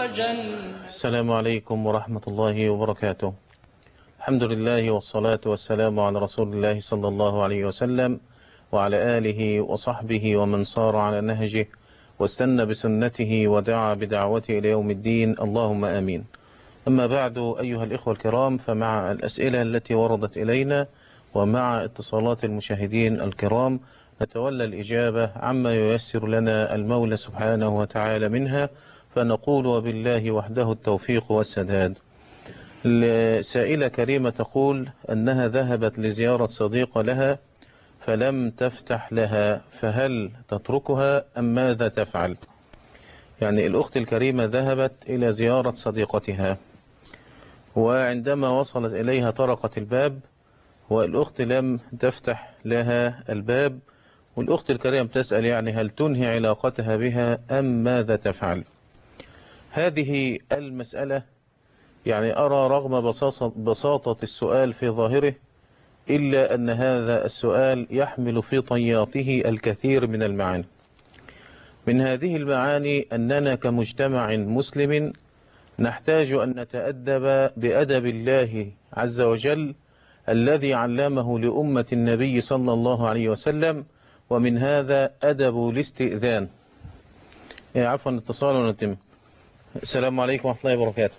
وجل السلام عليكم ورحمة الله وبركاته الحمد لله والصلاة والسلام على رسول الله صلى الله عليه وسلم وعلى آله وصحبه ومن صار على نهجه واستنى بسنته ودعا بدعوته إلى يوم الدين اللهم آمين أما بعد أيها الإخوة الكرام فمع الأسئلة التي وردت إلينا ومع اتصالات المشاهدين الكرام نتولى الإجابة عما ييسر لنا المولى سبحانه وتعالى منها فنقول وبالله وحده التوفيق والسداد سائلة كريمة تقول أنها ذهبت لزيارة صديقة لها فلم تفتح لها فهل تتركها أم ماذا تفعل يعني الأخت الكريمة ذهبت إلى زيارة صديقتها وعندما وصلت إليها طرقت الباب والأخت لم تفتح لها الباب والأخت الكريمة تسأل يعني هل تنهي علاقتها بها أم ماذا تفعل هذه المسألة يعني أرى رغم بساطة, بساطة السؤال في ظاهره إلا أن هذا السؤال يحمل في طياته الكثير من المعاني من هذه المعاني أننا كمجتمع مسلم نحتاج أن نتأدب بأدب الله عز وجل الذي علمه لأمة النبي صلى الله عليه وسلم ومن هذا أدب الاستئذان عفوا اتصال ونتم السلام عليكم ورحمة الله وبركاته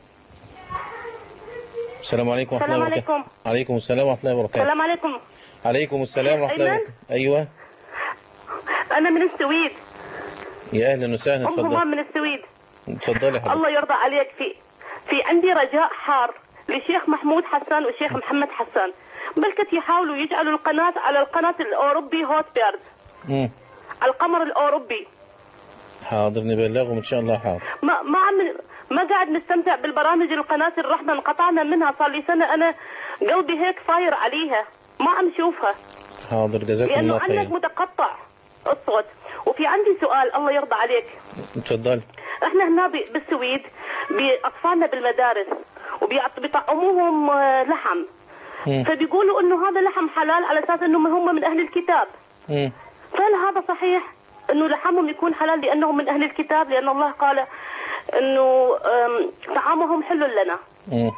السلام عليكم ورحمة الله السلام وبركاته عليكم عليكم السلام ورحمة الله وبركاته السلام عليكم عليكم السلام ورحمة الله أيمن؟ وبركاته أيوة أنا من السويد يا أهلا وسهلا أم اتفضل همام من السويد اتفضلي حضرتك الله يرضى عليك في في عندي رجاء حار للشيخ محمود حسان والشيخ محمد حسان بلكت يحاولوا يجعلوا القناة على القناة الأوروبي هوت بيرد مم. على القمر الأوروبي حاضر نبلغهم إن شاء الله حاضر ما ما عم ما قاعد نستمتع بالبرامج القناة الرحمة انقطعنا منها صار لي سنة أنا قلبي هيك فاير عليها ما عم شوفها حاضر جزاكم لأنه الله عندك خير متقطع الصوت وفي عندي سؤال الله يرضى عليك اتفضلي احنا هنا ب- بالسويد باطفالنا بالمدارس وبيعط- بيطعموهم آه، لحم مم. فبيقولوا انه هذا لحم حلال على اساس انهم هم من اهل الكتاب مم. فهل هذا صحيح انه لحمهم يكون حلال لانهم من اهل الكتاب لان الله قال انه آم، طعامهم حل لنا مم.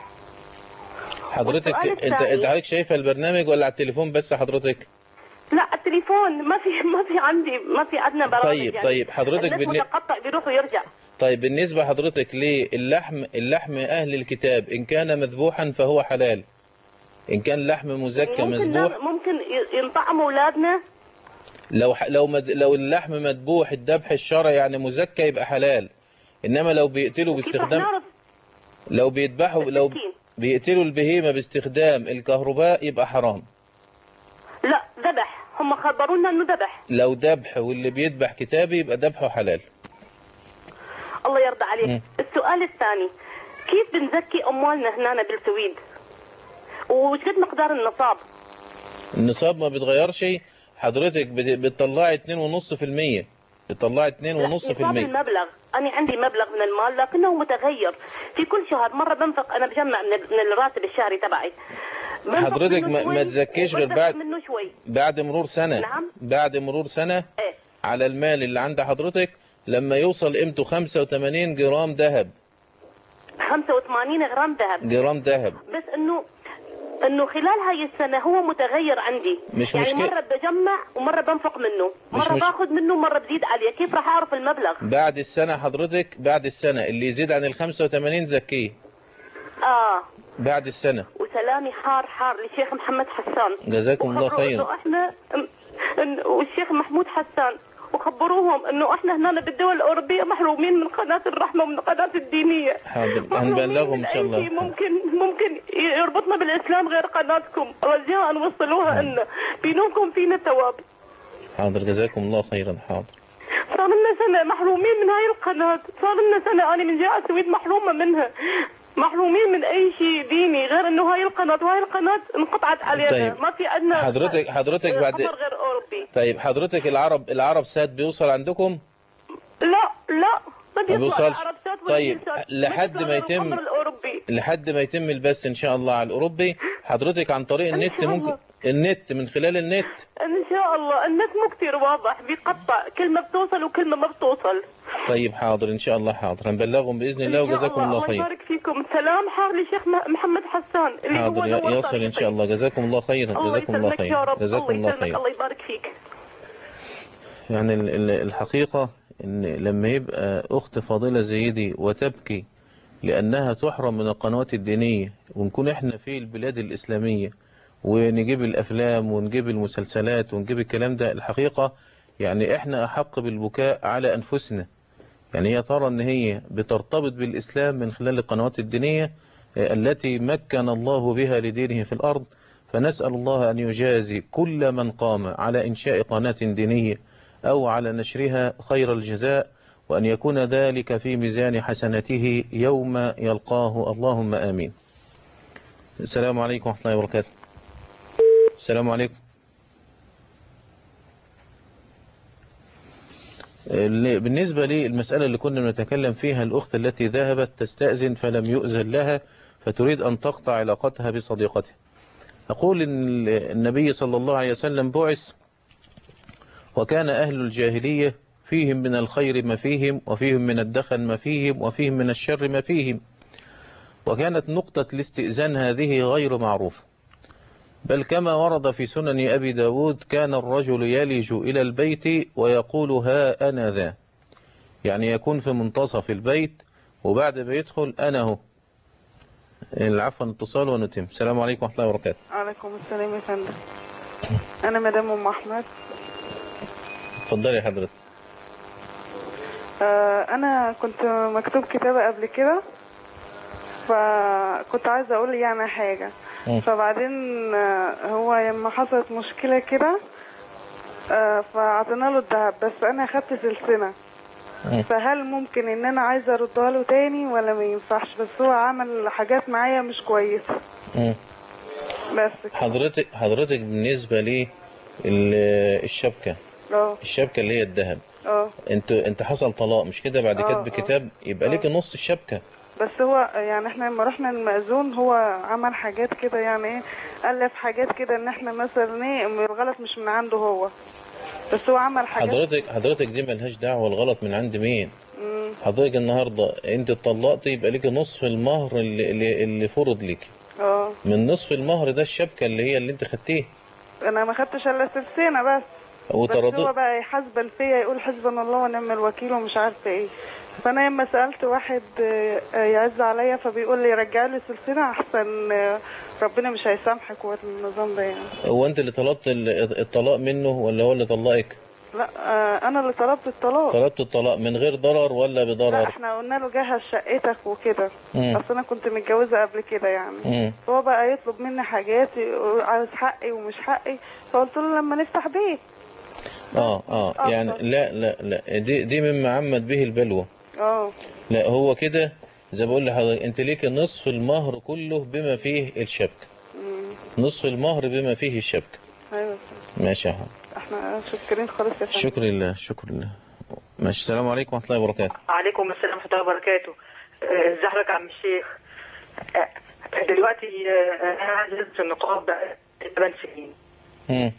حضرتك والسؤال انت الثاني. انت حضرتك شايفه البرنامج ولا على التليفون بس حضرتك لا التليفون ما في ما في عندي ما في عندنا برامج طيب يعني. طيب حضرتك الناس بالن... متقطع بيروح ويرجع طيب بالنسبه حضرتك للحم اللحم اهل الكتاب ان كان مذبوحا فهو حلال ان كان لحم مزكى ممكن مذبوح ممكن ي- ينطعموا اولادنا لو ح... لو مد... لو اللحم مذبوح الذبح الشرعي يعني مزكى يبقى حلال انما لو بيقتلوا كيف رح باستخدام نعرف لو بيذبحوا لو بالسكين؟ بيقتلوا البهيمه باستخدام الكهرباء يبقى حرام لا ذبح هم خبرونا انه ذبح لو ذبح واللي بيذبح كتابي يبقى ذبحه حلال الله يرضى عليك مم. السؤال الثاني كيف بنزكي اموالنا هنا بالسويد وش قد مقدار النصاب النصاب ما بيتغيرش حضرتك بت- بتطلعي 2.5% بتطلعي 2.5% نصاب المبلغ انا عندي مبلغ من المال لكنه متغير في كل شهر مره بنفق انا بجمع من من الراتب الشهري تبعي بنفق حضرتك منه ما- شوي ما تزكيش غير وبنفق بعد- منه شوي بعد مرور سنة نعم. بعد مرور سنة ايه على المال اللي عند حضرتك لما يوصل قيمته 85 جرام ذهب 85 غرام ذهب جرام ذهب بس انه انه خلال هاي السنه هو متغير عندي مش يعني مشكلة. مره بجمع ومره بنفق منه مش مره مش- باخذ منه ومره بزيد عليه كيف راح اعرف المبلغ بعد السنة حضرتك بعد السنة اللي يزيد عن ال 85 زكيه اه بعد السنة وسلامي حار حار للشيخ محمد حسان جزاكم الله وخبروا خيرا انه احنا إن- والشيخ محمود حسان وخبروهم انه احنا هنا بالدول الاوروبيه محرومين من قناه الرحمه ومن القناه الدينيه حاضر محرومين هنبلغهم من ان شاء أي شيء الله ممكن ممكن يربطنا بالاسلام غير قناتكم رجاء وصلوها لنا بينوكم فينا ثواب حاضر جزاكم الله خيرا حاضر صار لنا سنة محرومين من هاي القناة صار لنا سنة أنا من جاء السويد محرومة منها محرومين من أي شيء ديني غير إنه هاي القناة وهاي القناة انقطعت علينا طيب. ما في عندنا حضرتك حضرتك بعد قمر غير أوروبي طيب حضرتك العرب العرب سات بيوصل عندكم لا لا ما بيطلع بيوصلش. العرب سات ولا طيب، بيوصل. لحد بيطلع ما غير يتم- القمر الأوروبي لحد ما يتم البث ان شاء الله على الاوروبي حضرتك عن طريق إن النت شاء ممكن الله. النت من خلال النت إن شاء الله النت مو كثير واضح بيقطع كلمة بتوصل وكلمة ما بتوصل طيب حاضر ان شاء الله حاضر هنبلغهم باذن الله إن شاء وجزاكم الله الله خير يبارك فيكم سلام حار لشيخ م- محمد حسان اللي هو حاضر نور ي- يصل ان شاء الله جزاكم الله خيرا الله جزاكم الله يسلمك يا خير رب جزاكم الله يسلمك خير الله يبارك فيك يعني ال- ال- الحقيقة ان لما يبقى اخت فاضلة زي دي وتبكي لانها تحرم من القنوات الدينية ونكون احنا في البلاد الاسلامية ونجيب الافلام ونجيب المسلسلات ونجيب الكلام ده الحقيقة يعني احنا احق بالبكاء على انفسنا يعني هي ترى ان هي بترتبط بالاسلام من خلال القنوات الدينية آه، التي مكن الله بها لدينه في الارض فنسأل الله ان يجازي كل من قام على انشاء قناة دينية أو على نشرها خير الجزاء وأن يكون ذلك في ميزان حسناته يوم يلقاه اللهم آمين السلام عليكم ورحمة الله وبركاته السلام عليكم ال- بالنسبة للمسألة اللي كنا بنتكلم فيها الأخت التي ذهبت تستأذن فلم يؤذن لها فتريد أن تقطع علاقتها بصديقتها أقول إن النبي صلى الله عليه وسلم بعث وكان أهل الجاهلية فيهم من الخير ما فيهم وفيهم من الدخن ما فيهم وفيهم من الشر ما فيهم وكانت نقطة الاستئذان هذه غير معروفة بل كما ورد في سنن أبي داود كان الرجل يلج إلى البيت ويقول ها أنا ذا يعني يكون في منتصف البيت وبعد ما يدخل أنا هو العفو اتصال ونتم السلام عليكم ورحمة الله وبركاته عليكم السلام يا فندم انا مدام ام احمد اتفضلي يا حضرتك آه انا كنت مكتوب كتابة قبل كده فكنت عايزة اقول يعني حاجة مم. فبعدين آه، هو لما حصلت مشكلة كده آه، فعطينا له الذهب بس انا اخدت سلسلة مم. فهل ممكن ان انا عايزة اردها له تاني ولا ما ينفعش بس هو عمل حاجات معايا مش كويسة مم. بس كده. حضرتك حضرتك بالنسبة لي ال- الشبكة اه الشبكة اللي هي الذهب اه انت انت حصل طلاق مش كده بعد آه، كتب آه. كتاب يبقى ليك نص الشبكة بس هو يعني احنا لما رحنا المأذون هو عمل حاجات كده يعني ايه ألف حاجات كده ان احنا مثلا ايه الغلط مش من عنده هو بس هو عمل حاجات حضرتك حضرتك دي ملهاش دعوة الغلط من عند مين مم. حضرتك النهاردة انت اتطلقت يبقى ليك نصف المهر اللي, اللي, اللي فرض ليك اه من نصف المهر ده الشبكة اللي هي اللي انت خدتيه انا ما خدتش الا سلسلة بس بس هو وترضي بقى يحاسبن فيا يقول حسبنا الله ونعم الوكيل ومش عارفه ايه فانا لما سالت واحد آه، آه، يعز عليا فبيقول لي رجع لي سلسله احسن آه، ربنا مش هيسامحك والنظام ده يعني هو انت اللي طلبت ال- الطلاق منه ولا هو اللي طلقك لا آه، انا اللي طلبت الطلاق طلبت الطلاق من غير ضرر ولا لا بضرر احنا قلنا له جهز شقتك وكده مم. اصل انا كنت متجوزه قبل كده يعني مم. فهو بقى يطلب مني حاجات عايز حقي ومش حقي فقلت له لما نفتح بيت اه اه أكتر. يعني لا لا لا دي دي مما عمت به البلوى اه لا هو كده زي بقول لحضرتك انت ليك نصف المهر كله بما فيه الشبكة مم. نصف المهر بما فيه الشبكة ايوه ماشي يا حضرتك احنا شكرين خالص يا فندم شكر لله شكر لله ماشي السلام عليكم ورحمة الله وبركاته عليكم السلام ورحمة الله وبركاته آه، ازي حضرتك يا عم الشيخ آه، دلوقتي آه، انا عايز البس النقاب بقى 8 سنين مم.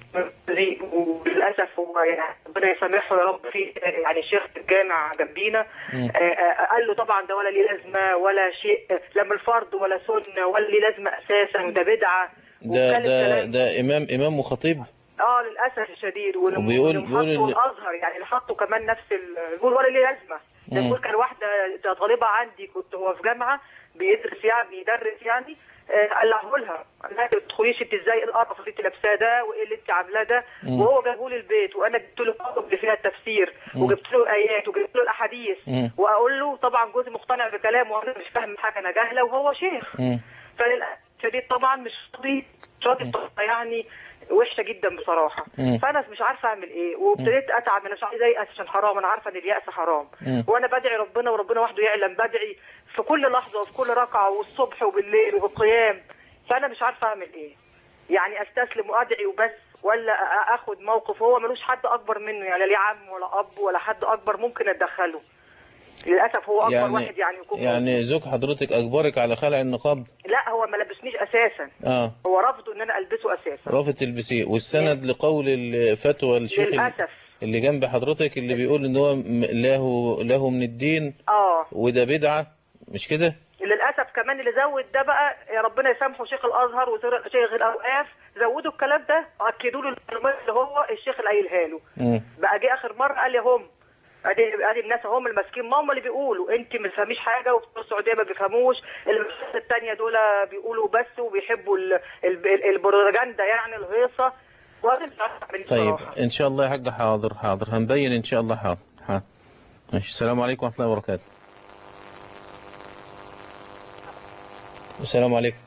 وللاسف هو يعني ربنا يسامحه يا رب في يعني شيخ في الجامع جنبينا مم. آه، آه، قال له طبعا ده ولا ليه لازمه ولا شيء لا من الفرض ولا سنه ولا ليه لازمه اساسا وده بدعه ده وكان ده الكلام- ده إمام إمام وخطيب اه للاسف الشديد واللي وبيقول- واللي بيقول حطه إن- الازهر يعني اللي حطه كمان نفس ال- بيقول ولا ليه لازمه ده مم. بيقول كان واحده ده طالبه عندي كنت هو في جامعه بيدرس يعني بيدرس يعني آه، قلعه لها قال لها ما تدخليش انت ازاي إيه القرف اللي انت لابساه ده وايه اللي انت عاملاه ده مم. وهو جابه لي البيت وانا جبت له الكتب اللي فيها التفسير مم. وجبت له الايات وجبت له الاحاديث مم. واقول له طبعا جوزي مقتنع بكلامه وانا مش فاهم حاجه انا جاهله وهو شيخ مم. فللاسف الشديد طبعا مش راضي مش راضي بطريقة يعني وحشه جدا بصراحه مم. فانا مش عارفه اعمل ايه وابتديت اتعب انا مش عايزه ايأس عشان حرام انا عارفه ان اليأس حرام مم. وانا بدعي ربنا وربنا وحده يعلم بدعي في كل لحظه وفي كل ركعه والصبح وبالليل وبالقيام فانا مش عارفه اعمل ايه يعني استسلم وادعي وبس ولا أ- اخد موقف هو ملوش حد اكبر منه يعني لا ليه عم ولا اب ولا حد اكبر ممكن اتدخله للاسف هو اكبر يعني واحد يعني يكون يعني زوج حضرتك أجبرك على خلع النقاب لا هو ما لبسنيش اساسا اه هو رفض ان انا البسه اساسا رافض تلبسيه والسند لقول الفتوى الشيخ ال- للاسف اللي جنب حضرتك اللي بيقول ان هو م- له له من الدين اه وده بدعة مش كده للاسف كمان اللي زود ده بقى يا ربنا يسامحه شيخ الازهر وشيخ الاوقاف زودوا الكلام ده واكدوا له المعلومات اللي هو الشيخ اللي قايلها له مم. بقى جه اخر مره قال لي هم ادي ادي الناس هم الماسكين ما هم اللي بيقولوا انت ما بتفهميش حاجه وبتوع السعوديه ما بيفهموش المدرسه الثانيه دول بيقولوا بس وبيحبوا ال- ال- ال- البروباجندا يعني الهيصه وهذا مش عارفة أعمل إيه طيب بصراحة. ان شاء الله يا حاج حاضر حاضر هنبين ان شاء الله حاضر حاضر ماشي السلام عليكم ورحمة الله وبركاته السلام عليكم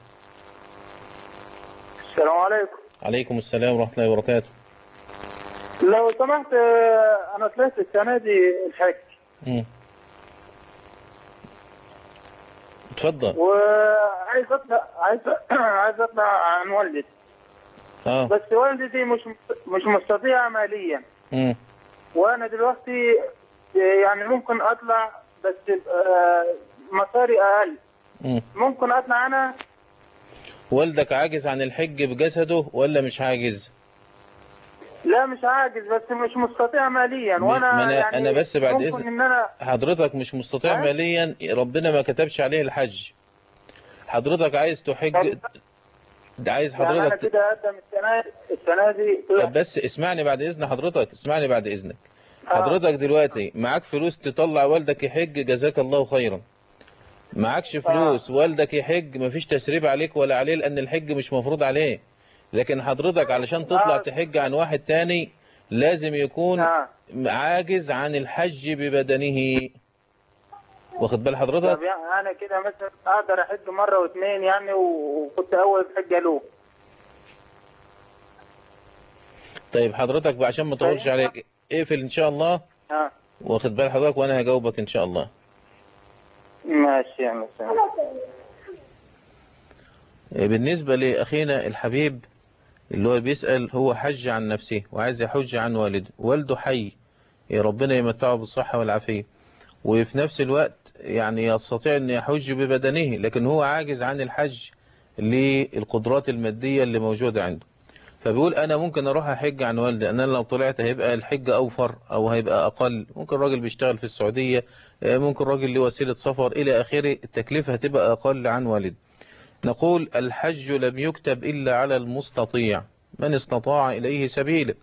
السلام عليكم عليكم السلام ورحمة الله وبركاته لو سمحت آه، انا طلعت السنه دي الحج مم. اتفضل وعايز اطلع عايز عايز اطلع عن والدتي اه بس والدتي مش مش مستطيعه ماليا مم. وانا دلوقتي يعني ممكن اطلع بس آه، مصاري اقل مم. ممكن اطلع انا والدك عاجز عن الحج بجسده ولا مش عاجز لا مش عاجز بس مش مستطيع ماليا مش- وانا ما أنا- يعني أنا بس بعد ممكن إذن- ان انا حضرتك مش مستطيع ها؟ ماليا ربنا ما كتبش عليه الحج حضرتك عايز تحج عايز يعني انا حضرتك كده اقدم السنه السنه دي طب بس اسمعني بعد اذن حضرتك اسمعني بعد اذنك آه. حضرتك دلوقتي معاك فلوس تطلع والدك يحج جزاك الله خيرا معكش فلوس والدك يحج مفيش تسريب عليك ولا عليه لان الحج مش مفروض عليه لكن حضرتك علشان تطلع آه. تحج عن واحد تاني لازم يكون آه. عاجز عن الحج ببدنه واخد بال حضرتك طب يعني انا كده مثلا اقدر احج مره واثنين يعني و- وكنت اول حجه له طيب حضرتك بقى عشان ما اطولش طيب. عليك اقفل ان شاء الله ها واخد بال حضرتك وانا هجاوبك ان شاء الله ماشي يا مساء بالنسبة لأخينا الحبيب اللي هو بيسأل هو حج عن نفسه وعايز يحج عن والده والده حي يا ربنا يمتعه بالصحة والعافية وفي نفس الوقت يعني يستطيع أن يحج ببدنه لكن هو عاجز عن الحج للقدرات المادية اللي موجودة عنده فبيقول أنا ممكن أروح أحج عن والدي أنا لو طلعت هيبقى الحج أوفر أو هيبقى أقل ممكن راجل بيشتغل في السعودية ممكن راجل له وسيلة سفر إلى آخره التكلفة هتبقى أقل عن والد نقول الحج لم يكتب إلا على المستطيع من استطاع إليه سبيلا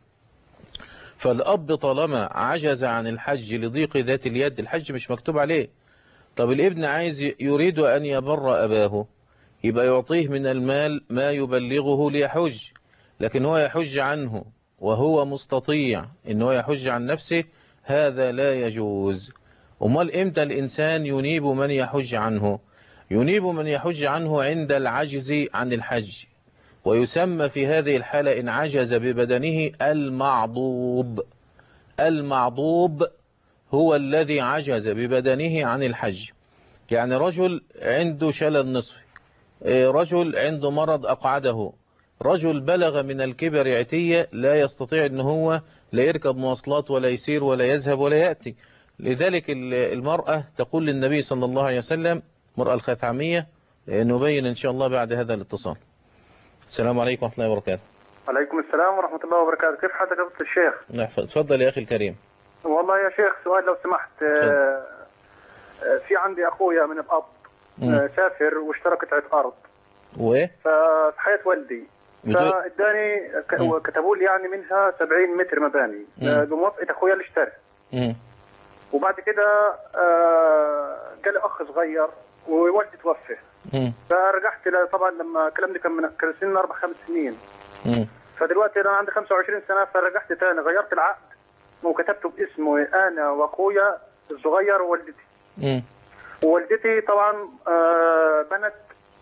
فالأب طالما عجز عن الحج لضيق ذات اليد الحج مش مكتوب عليه طب الابن عايز يريد أن يبر أباه يبقى يعطيه من المال ما يبلغه ليحج لكن هو يحج عنه وهو مستطيع ان هو يحج عن نفسه هذا لا يجوز امال امتى الإنسان ينيب من يحج عنه ينيب من يحج عنه عند العجز عن الحج ويسمى في هذه الحالة إن عجز ببدنه المعضوب المعضوب هو الذي عجز ببدنه عن الحج يعني رجل عنده شلل نصفي رجل عنده مرض أقعده رجل بلغ من الكبر عتية لا يستطيع أن هو لا يركب مواصلات ولا يسير ولا يذهب ولا يأتي لذلك المرأة تقول للنبي صلى الله عليه وسلم المرأة الخثعمية نبين إن شاء الله بعد هذا الاتصال السلام عليكم ورحمة الله وبركاته عليكم السلام ورحمة الله وبركاته كيف حالك يا فضيلة الشيخ نحفظ تفضل يا أخي الكريم والله يا شيخ سؤال لو سمحت آه، آه، في عندي أخويا من الأب مم. آه، سافر واشترى قطعة أرض و ففي حياة والدي بدون- فاداني ك- مم. كتبوا لي يعني منها 70 متر مباني مم. آه، بموافقة أخويا اللي اشترى مم. وبعد كده آه، جالي أخ صغير ووالدي توفى مم. فرجعت ل- طبعا لما الكلام ده كان من كان سن اربع خمس سنين مم. فدلوقتي انا عندي 25 سنه فرجعت تاني غيرت العقد وكتبته باسمه انا واخويا الصغير ووالدتي مم. ووالدتي طبعا آه، بنت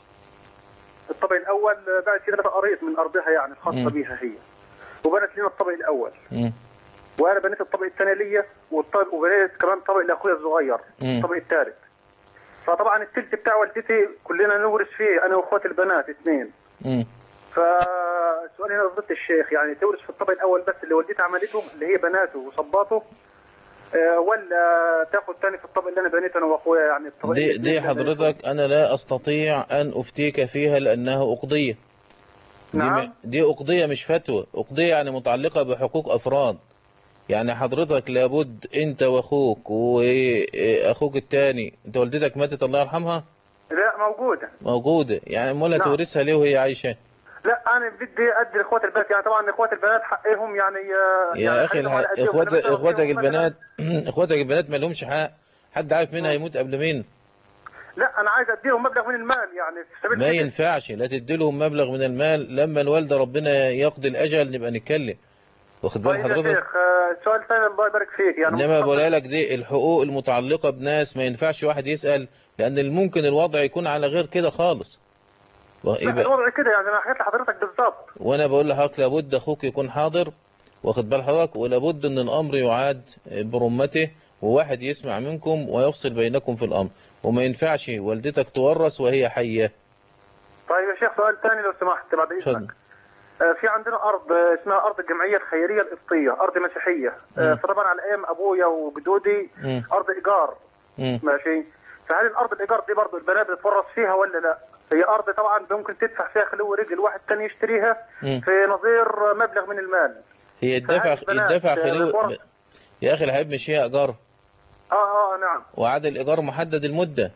الطبق الاول بعد كده بقى قريت من ارضها يعني الخاصه مم. بيها هي وبنت لنا الطبق الاول مم. وانا بنيت الطبق الثاني ليا والطبق وبنيت كمان طبق لاخويا الصغير مم. الطبق الثالث فطبعا التلت بتاع والدتي كلنا نورث فيه انا واخواتي البنات اثنين مم. فسؤالي هنا ضد الشيخ يعني تورث في الطبق الاول بس اللي والدتي عملته اللي هي بناته وصباته آه، ولا تاخذ ثاني في الطبق اللي انا بنيته انا واخويا يعني الطبق دي, الاثنين دي اللي بنيتهم. حضرتك أنا لا أستطيع أن أفتيك فيها لأنها أقضية دي, نعم. م- دي أقضية مش فتوى أقضية يعني متعلقة بحقوق أفراد يعني حضرتك لابد انت واخوك واخوك التاني انت والدتك ماتت الله يرحمها لا موجوده موجودة يعني امال نعم. هتورثها ليه وهي عايشة لا انا بدي ادي لاخوات البنات يعني طبعا اخوات البنات حقهم يعني آه، يا يعني اخي حقهم على الح... قدهم. اخواتك فلما اخواتك توفيهم مثلاً- البنات اخواتك البنات ما لهمش حق حد عارف مين هيموت قبل مين لا انا عايز اديهم مبلغ من المال يعني في سبيل ما كده. ينفعش لا تدي لهم مبلغ من المال لما الوالدة ربنا يقضي الاجل نبقى نتكلم واخد بال طيب يا حضرتك شيخ آه، سؤال ثاني الله يبارك فيك يعني انما بقولها لك دي الحقوق المتعلقة بناس ما ينفعش واحد يسأل لان ممكن الوضع يكون على غير كده خالص و- لا يبقى الوضع كده يعني انا حكيت لحضرتك بالظبط وانا بقول لحضرتك لابد اخوك يكون حاضر واخد بال حضرتك ولابد ان الامر يعاد برمته وواحد يسمع منكم ويفصل بينكم في الامر وما ينفعش والدتك تورث وهي حية طيب يا شيخ سؤال ثاني لو سمحت بعد اتفضل اذنك آه، في عندنا ارض آه، اسمها ارض الجمعيه الخيريه القبطيه ارض مسيحيه آه، مم. فطبعا على ايام ابويا وجدودي مم. ارض ايجار مم. ماشي فهل الارض الايجار دي برضه البنات بتتورث فيها ولا لا؟ هي ارض طبعا ممكن تدفع فيها خلو رجل واحد تاني يشتريها مم. في نظير مبلغ من المال هي الدفع فهل البنات، الدفع آه، خلو بالورث؟ يا اخي الحبيب مش هي ايجار اه اه نعم وعاد الايجار محدد المدة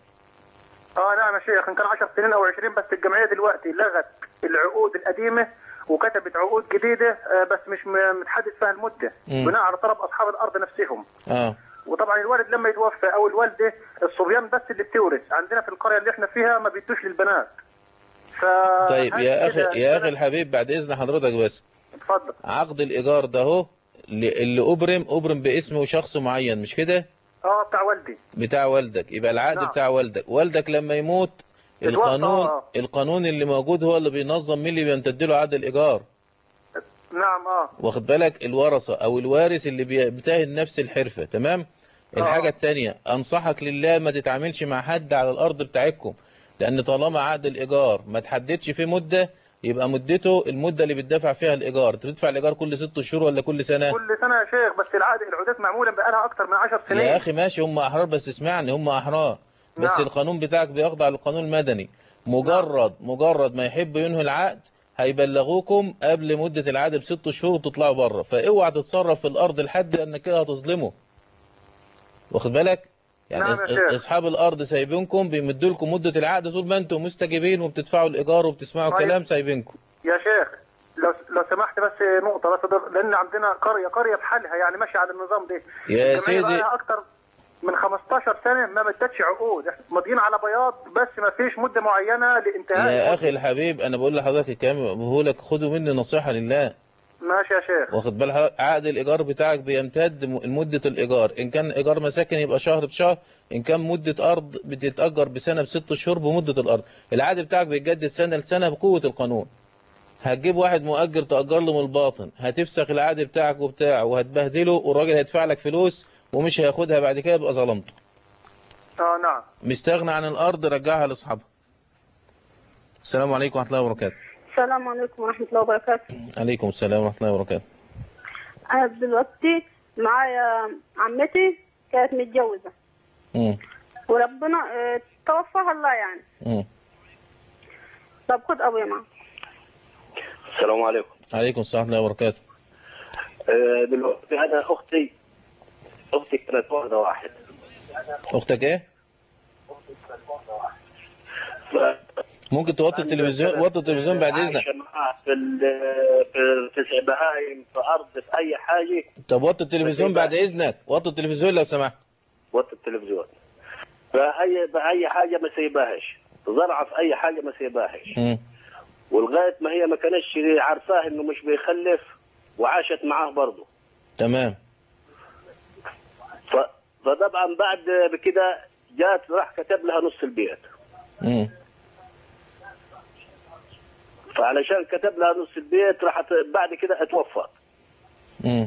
اه نعم يا شيخ ان كان 10 سنين او 20 بس الجمعيه دلوقتي لغت العقود القديمه وكتبت عقود جديده آه، بس مش م- متحدد فيها المده مم. بناء على طلب اصحاب الارض نفسهم اه وطبعا الوالد لما يتوفى او الوالده الصبيان بس اللي بتورث عندنا في القريه اللي احنا فيها ما بيدوش للبنات ف طيب هل يا كده اخي يا اخي البنات- الحبيب بعد اذن حضرتك بس اتفضل عقد الايجار ده اهو اللي اللي ابرم ابرم باسم وشخص معين مش كده اه بتاع والدي بتاع والدك يبقى العقد نعم. بتاع والدك والدك لما يموت يتوفى، القانون آه. القانون اللي موجود هو اللي بينظم مين اللي بيمتد له عقد الايجار نعم اه واخد بالك الورثه او الوارث اللي بيمتهن نفس الحرفه تمام الحاجه الثانيه انصحك لله ما تتعاملش مع حد على الارض بتاعتكم لان طالما عقد الايجار ما تحددش فيه مده يبقى مدته المده اللي بتدفع فيها الايجار انت بتدفع الايجار كل ست شهور ولا كل سنه كل سنه يا شيخ بس العقد العقودات معموله بقالها اكثر من 10 سنين يا اخي ماشي هم احرار بس اسمعني هم احرار بس نعم. القانون بتاعك بيخضع للقانون المدني مجرد مجرد ما يحب ينهي العقد هيبلغوكم قبل مدة العقد بست شهور وتطلعوا بره فاوعى تتصرف في الارض لحد لانك كده هتظلمه واخد بالك يعني نعم يا أص- شيخ. اصحاب الارض سايبينكم بيمدوا لكم مدة العقد طول ما انتم مستجيبين وبتدفعوا الايجار وبتسمعوا طيب. كلام سايبينكم يا شيخ لو لو سمحت بس نقطه بس ده- لان عندنا قريه قريه بحالها يعني ماشيه على النظام ده يا الجمعية سيدي بقالها اكتر من 15 سنه ما مدتش عقود احنا ماضيين على بياض بس ما فيش مده معينه لانتهاء يا المدة. اخي الحبيب انا بقول لحضرتك الكلام اللي بقوله لك خدوا مني نصيحة لله ماشي يا شيخ واخد بال حضرتك عقد الايجار بتاعك بيمتد م- مده الايجار ان كان ايجار مساكن يبقى شهر بشهر ان كان مده ارض بتتاجر بسنه بست شهور بمده الارض العقد بتاعك بيتجدد سنه لسنه بقوه القانون هتجيب واحد مؤجر تأجر له من الباطن هتفسخ العقد بتاعك وبتاعه وهتبهدله والراجل هيدفع لك فلوس ومش هياخدها بعد كده يبقى ظلمته اه نعم مستغنى عن الارض رجعها لاصحابها السلام عليكم ورحمه الله وبركاته السلام عليكم ورحمة الله وبركاته عليكم السلام ورحمه الله وبركاته أنا دلوقتي معايا عمتي كانت متجوزة امم وربنا اه، توفاها الله يعني امم طب خد أبويا معاك السلام عليكم عليكم السلام ورحمه الله وبركاته آه، دلوقتي انا اختي اختي كانت واخده واحد اختك ايه ف... ممكن توطي التلفزيون وطي التلفزيون بعد اذنك عايشة معاه في ال- في في بهايم في ارض في اي حاجه طب وطي التلفزيون بعد اذنك وطي التلفزيون لو سمحت وقت التلفزيون فهي بأي حاجه ما سيباهش زرعه في اي حاجه ما سيباهش مم. ولغايه ما هي ما كانتش عارفاه انه مش بيخلف وعاشت معاه برضه تمام ف... فطبعا بعد بكده جات راح كتب لها نص البيت مم. فعلشان كتب لها نص البيت راحت بعد كده اتوفى مم.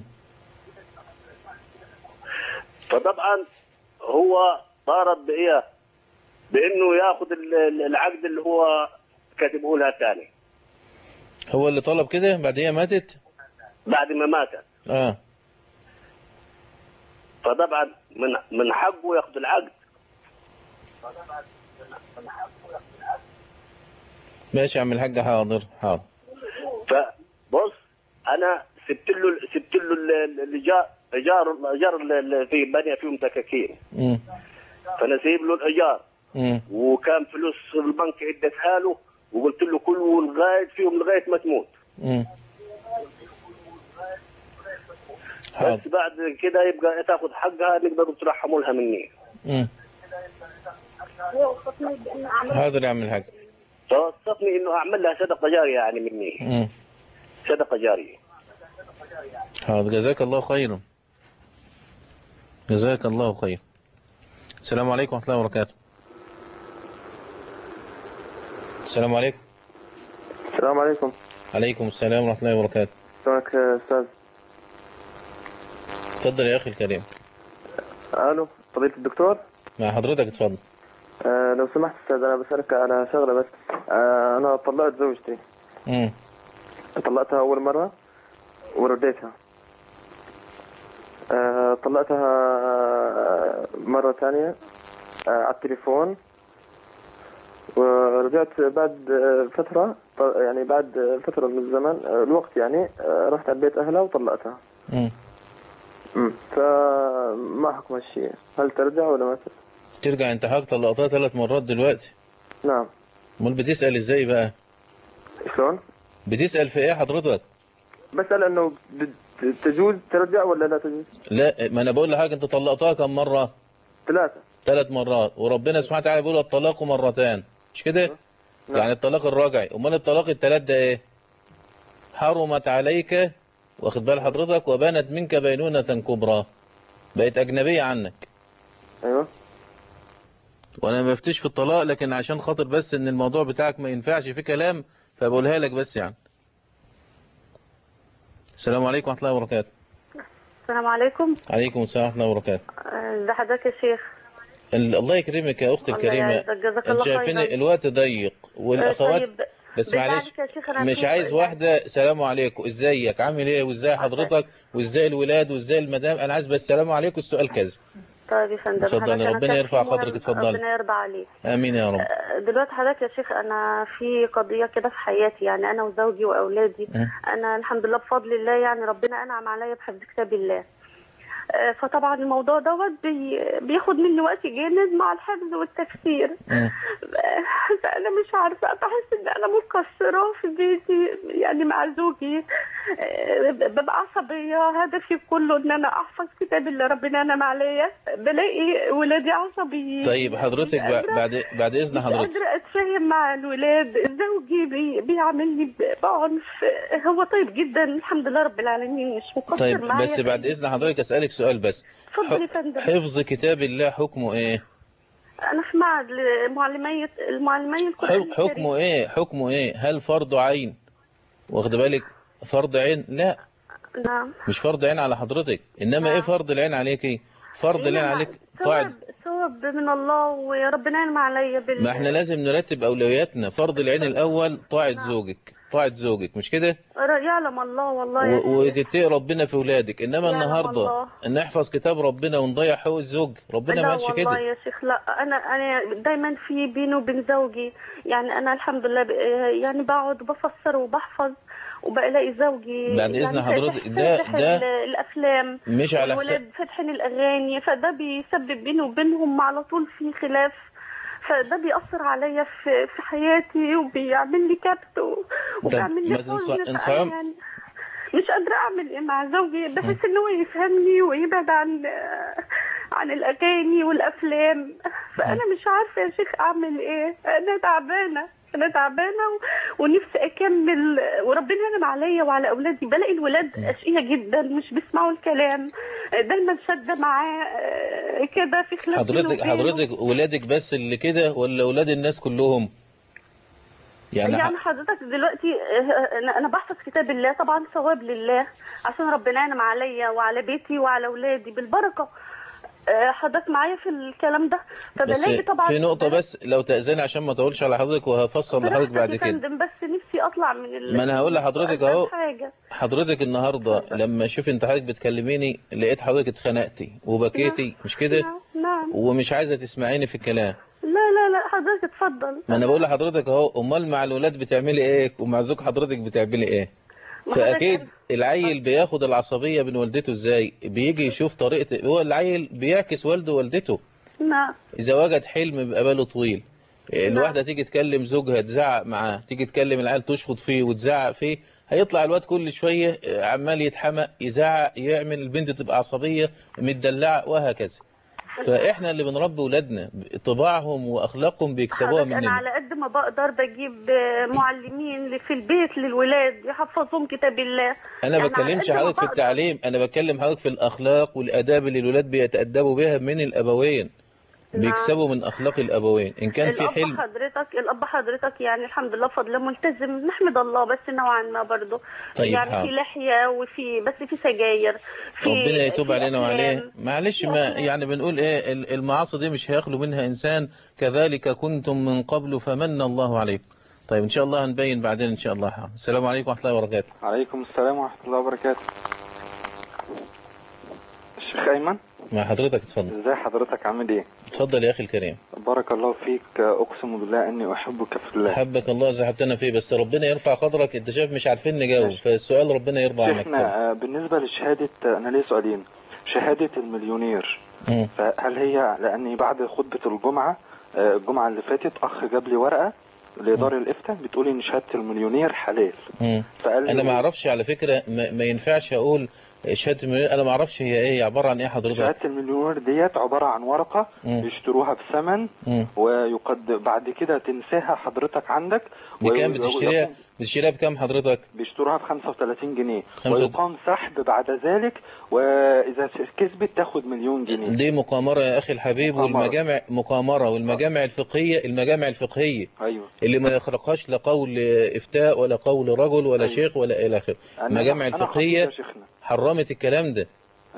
فطبعا هو طالب بايه؟ بانه ياخذ ال- ال- العقد اللي هو كاتبه لها ثاني هو اللي طلب كده بعد هي ماتت بعد ما ماتت اه فطبعا من من حقه ياخذ العقد ماشي يا عم الحاج حاضر حاضر فبص انا سبت له سبت له ال- اللي جاء ايجار الايجار اللي- اللي في بني فيهم سكاكين مم. فانا سايب له الايجار مم. وكان فلوس البنك اديتها له وقلت له كله لغايه فيهم لغايه ما تموت مم. حاضر بس بعد كده يبقى تاخذ حقها نقدروا ترحموا لها مني مم. حاضر يا عم الحاج توصفني انه اعمل لها صدقه جاريه يعني مني مم. صدقه جاريه حاضر جزاك الله خيرا جزاك الله خير السلام عليكم ورحمة الله وبركاته السلام عليكم السلام عليكم عليكم السلام ورحمة الله وبركاته شلونك يا استاذ اتفضل يا أخي الكريم الو فضيلة الدكتور مع حضرتك اتفضل آه لو سمحت استاذ انا بسألك على شغلة بس آه انا طلقت زوجتي مم. طلقتها اول مرة ورديتها آه طلقتها آه، مرة ثانية آه على التليفون ورجعت بعد آه، فترة ط- يعني بعد آه، فترة من الزمن آه، الوقت يعني آه، رحت على بيت أهلها وطلقتها مم. مم. فما حكم الشيء هل ترجع ولا ما ترجع ترجع انت حاجة طلقتها ثلاث مرات دلوقتي نعم امال بتسأل ازاي بقى شلون بتسأل في ايه حضرتك بسأل انه بت- تجوز ترجع ولا لا تجوز لا ما انا بقول لحاجة انت طلقتها كم مرة ثلاثة ثلاث مرات وربنا سبحانه وتعالى بيقول الطلاق مرتان مش كده نعم. يعني الطلاق الراجعي امال الطلاق الثلاث ده ايه حرمت عليك واخد بال حضرتك وبانت منك بينونة كبرى بقت اجنبية عنك ايوه وانا ما بفتش في الطلاق لكن عشان خاطر بس ان الموضوع بتاعك ما ينفعش في كلام فبقولها لك بس يعني السلام عليكم ورحمة الله وبركاته السلام عليكم عليكم السلام ورحمة الله وبركاته ازي حضرتك يا شيخ ال- الله يكرمك يا اختي الله الكريمة يعزك، جزاك انت الله شايفين خيرا. الوقت ضيق والاخوات طيب بس بالله معلش عليك يا شيخ أنا مش في- عايز واحدة سلام عليكم ازيك عامل ايه وازاي حضرتك وازاي الولاد وازاي المدام انا عايز بس سلام عليكم السؤال كذا طيب يا فندم اتفضلي، حضرتك أنا ربنا كان يرفع في قدرك، مهم- اتفضلي. ربنا يرضى عليك امين يا رب آه، دلوقتي حضرتك يا شيخ انا في قضيه كده في حياتي يعني انا وزوجي واولادي مم. انا الحمد لله بفضل الله يعني ربنا انعم عليا بحفظ كتاب الله آه، فطبعا الموضوع دوت بي بياخد مني وقت جامد مع الحفظ والتفسير مم. فانا مش عارفه بحس ان انا مقصره في بيتي يعني مع زوجي آه، ببقى عصبيه هدفي كله ان انا احفظ كتاب اللي ربنا انعم عليا بلاقي ولادي عصبيين طيب حضرتك مش بع- قادرة- بعد بعد اذن مش حضرتك قادرة أتفاهم مع الولاد زوجي بي... بيعاملني ب- بعنف هو طيب جدا الحمد لله رب العالمين مش مقصر طيب معايا بس بعد اذن حضرتك اسالك سؤال بس اتفضل يا ح- فندم حفظ كتاب الله حكمه ايه أنا في معهد المعلمية المعلمية القرآن حك- حكمه ايه حكمه ايه هل فرض عين واخد بالك فرض عين لا الكريم. نعم مش فرض عين على حضرتك انما ايه فرض العين عليكي فرض العين إنما عليك طاعة ثواب ثواب من الله وربنا ينعم عليا بال ما احنا لازم نرتب اولوياتنا فرض العين الاول طاعة زوجك طاعة زوجك مش كده يعلم الله والله يا و- شيخ. وتتقي ربنا في ولادك انما يعلم النهارده الله. ان نحفظ كتاب ربنا ونضيع حقوق الزوج ربنا ما لا قالش والله كده يا شيخ لا انا انا دايما في بيني وبين زوجي يعني انا الحمد لله ب- يعني بقعد بفسر وبحفظ وبلاقي زوجي بعد إذن يعني حضرتك، فاتح- ده- فاتح ده- ال- الافلام مش على حساب والولاد فاتحين الاغاني فده بيسبب بيني وبينهم على طول في خلاف فده بيأثر عليا في في حياتي وبيعمل لي كبت و- وبيعمل لي ما تنص- حزن انصعام- يعني مش قادرة أعمل إيه مع زوجي بحس إن هو يفهمني ويبعد عن عن الأغاني والأفلام فأنا مش عارفة يا شيخ أعمل إيه أنا تعبانة أنا تعبانة و... ونفسي أكمل وربنا ينعم عليا وعلى أولادي بلاقي الولاد أشقية جدا مش بيسمعوا الكلام دايما شادة معاه آه، كده في خلاف بينه حضرتك وبينه. حضرتك ولادك بس اللي كده ولا ولاد الناس كلهم يعني, يعني حضرتك دلوقتي آه، انا أنا بحفظ كتاب الله طبعا ثواب لله عشان ربنا ينعم عليا وعلى بيتي وعلى اولادي بالبركه آه، حضرتك معايا في الكلام ده بس فبلاقي طبعا في نقطة بس لو تأذني عشان ما اطولش على حضرتك وهفصل لحضرتك بعد يا كده فندم بس نفسي اطلع من ال... ما أنا هقول لحضرتك أسباب أهو. حاجه حضرتك النهاردة لما شوف انت حضرتك بتكلميني لقيت حضرتك اتخنقتي وبكيتي مش كده نعم نعم ومش عايزة تسمعيني في الكلام لا لا لا حضرتك اتفضل ما انا بقول لحضرتك اهو امال مع الولاد بتعملي ايه ومع زوج حضرتك بتعملي ايه فاكيد العيل بياخد العصبيه من والدته ازاي بيجي يشوف طريقه هو العيل بيعكس والده ووالدته نعم اذا وجد حلم بيبقى باله طويل الواحده تيجي تكلم زوجها تزعق معاه تيجي تكلم العيال تشخط فيه وتزعق فيه هيطلع الواد كل شويه عمال يتحمق يزعق يعمل البنت تبقى عصبيه متدلعه وهكذا فاحنا اللي بنربي ولادنا طباعهم واخلاقهم بيكسبوها حضرتك انا مننا على قد ما بقدر بجيب آه، معلمين اللي في البيت للولاد يحفظوهم كتاب الله انا يعني بتكلمش على قد ما حضرتك في بقدر. التعليم انا بتكلم حضرتك في الاخلاق والاداب اللي الولاد بيتادبوا بها من الابوين نعم. بيكسبوا من اخلاق الابوين ان كان في الاب حلم حضرتك الاب حضرتك يعني الحمد لله فضل ملتزم نحمد الله بس نوعا ما برضه طيب يعني حاضر. في لحيه وفي بس في سجاير في ربنا يتوب في علينا أفلام. وعليه معلش ما يعني بنقول ايه ال- المعاصي دي مش هيخلو منها انسان كذلك كنتم من قبل فمن الله عليكم طيب ان شاء الله هنبين بعدين ان شاء الله حاضر. السلام عليكم ورحمه الله وبركاته عليكم السلام ورحمة الله وبركاته الشيخ أيمن مع حضرتك اتفضل ازاي حضرتك عامل ايه اتفضل يا اخي الكريم بارك الله فيك أقسم بالله أني أحبك في الله حبك الله زحبتنا فيه بس ربنا يرفع قدرك انت شايف مش عارفين نجاوب ماشي. فالسؤال ربنا يرضى عنك اتفضل. شيخنا آه، بالنسبة لشهادة آه، أنا ليه سؤالين شهادة المليونير مم. فهل هي لأني بعد خطبة الجمعة آه، الجمعة اللي فاتت أخ جاب لي ورقة لدار الإفتاء بتقول إن شهادة المليونير حلال مم. فقال انا لي ما اعرفش على فكره ما, ما ينفعش اقول شهاده المليون انا ما اعرفش هي ايه هي عباره عن ايه حضرتك شهادة المليونير ديت عبارة عن ورقة مم. بيشتروها بثمن مم. ويقد بعد كده تنساها حضرتك عندك بكام وي- بتشتريها ويقوم- بتشتريها بكام حضرتك بيشتروها ب 35 جنيه خمسة- ويقام سحب بعد ذلك واذا كسبت تاخد مليون جنيه دي مقامرة يا أخي الحبيب مقامرة. والمجامع مقامرة والمجامع الفقهية المجامع الفقهية ايوه اللي ما يخرقهاش لا قول إفتاء ولا قول رجل ولا أيوة. شيخ ولا إلى آخره أنا- المجامع أنا الفقهية خطيب يا شيخنا حرمت الكلام ده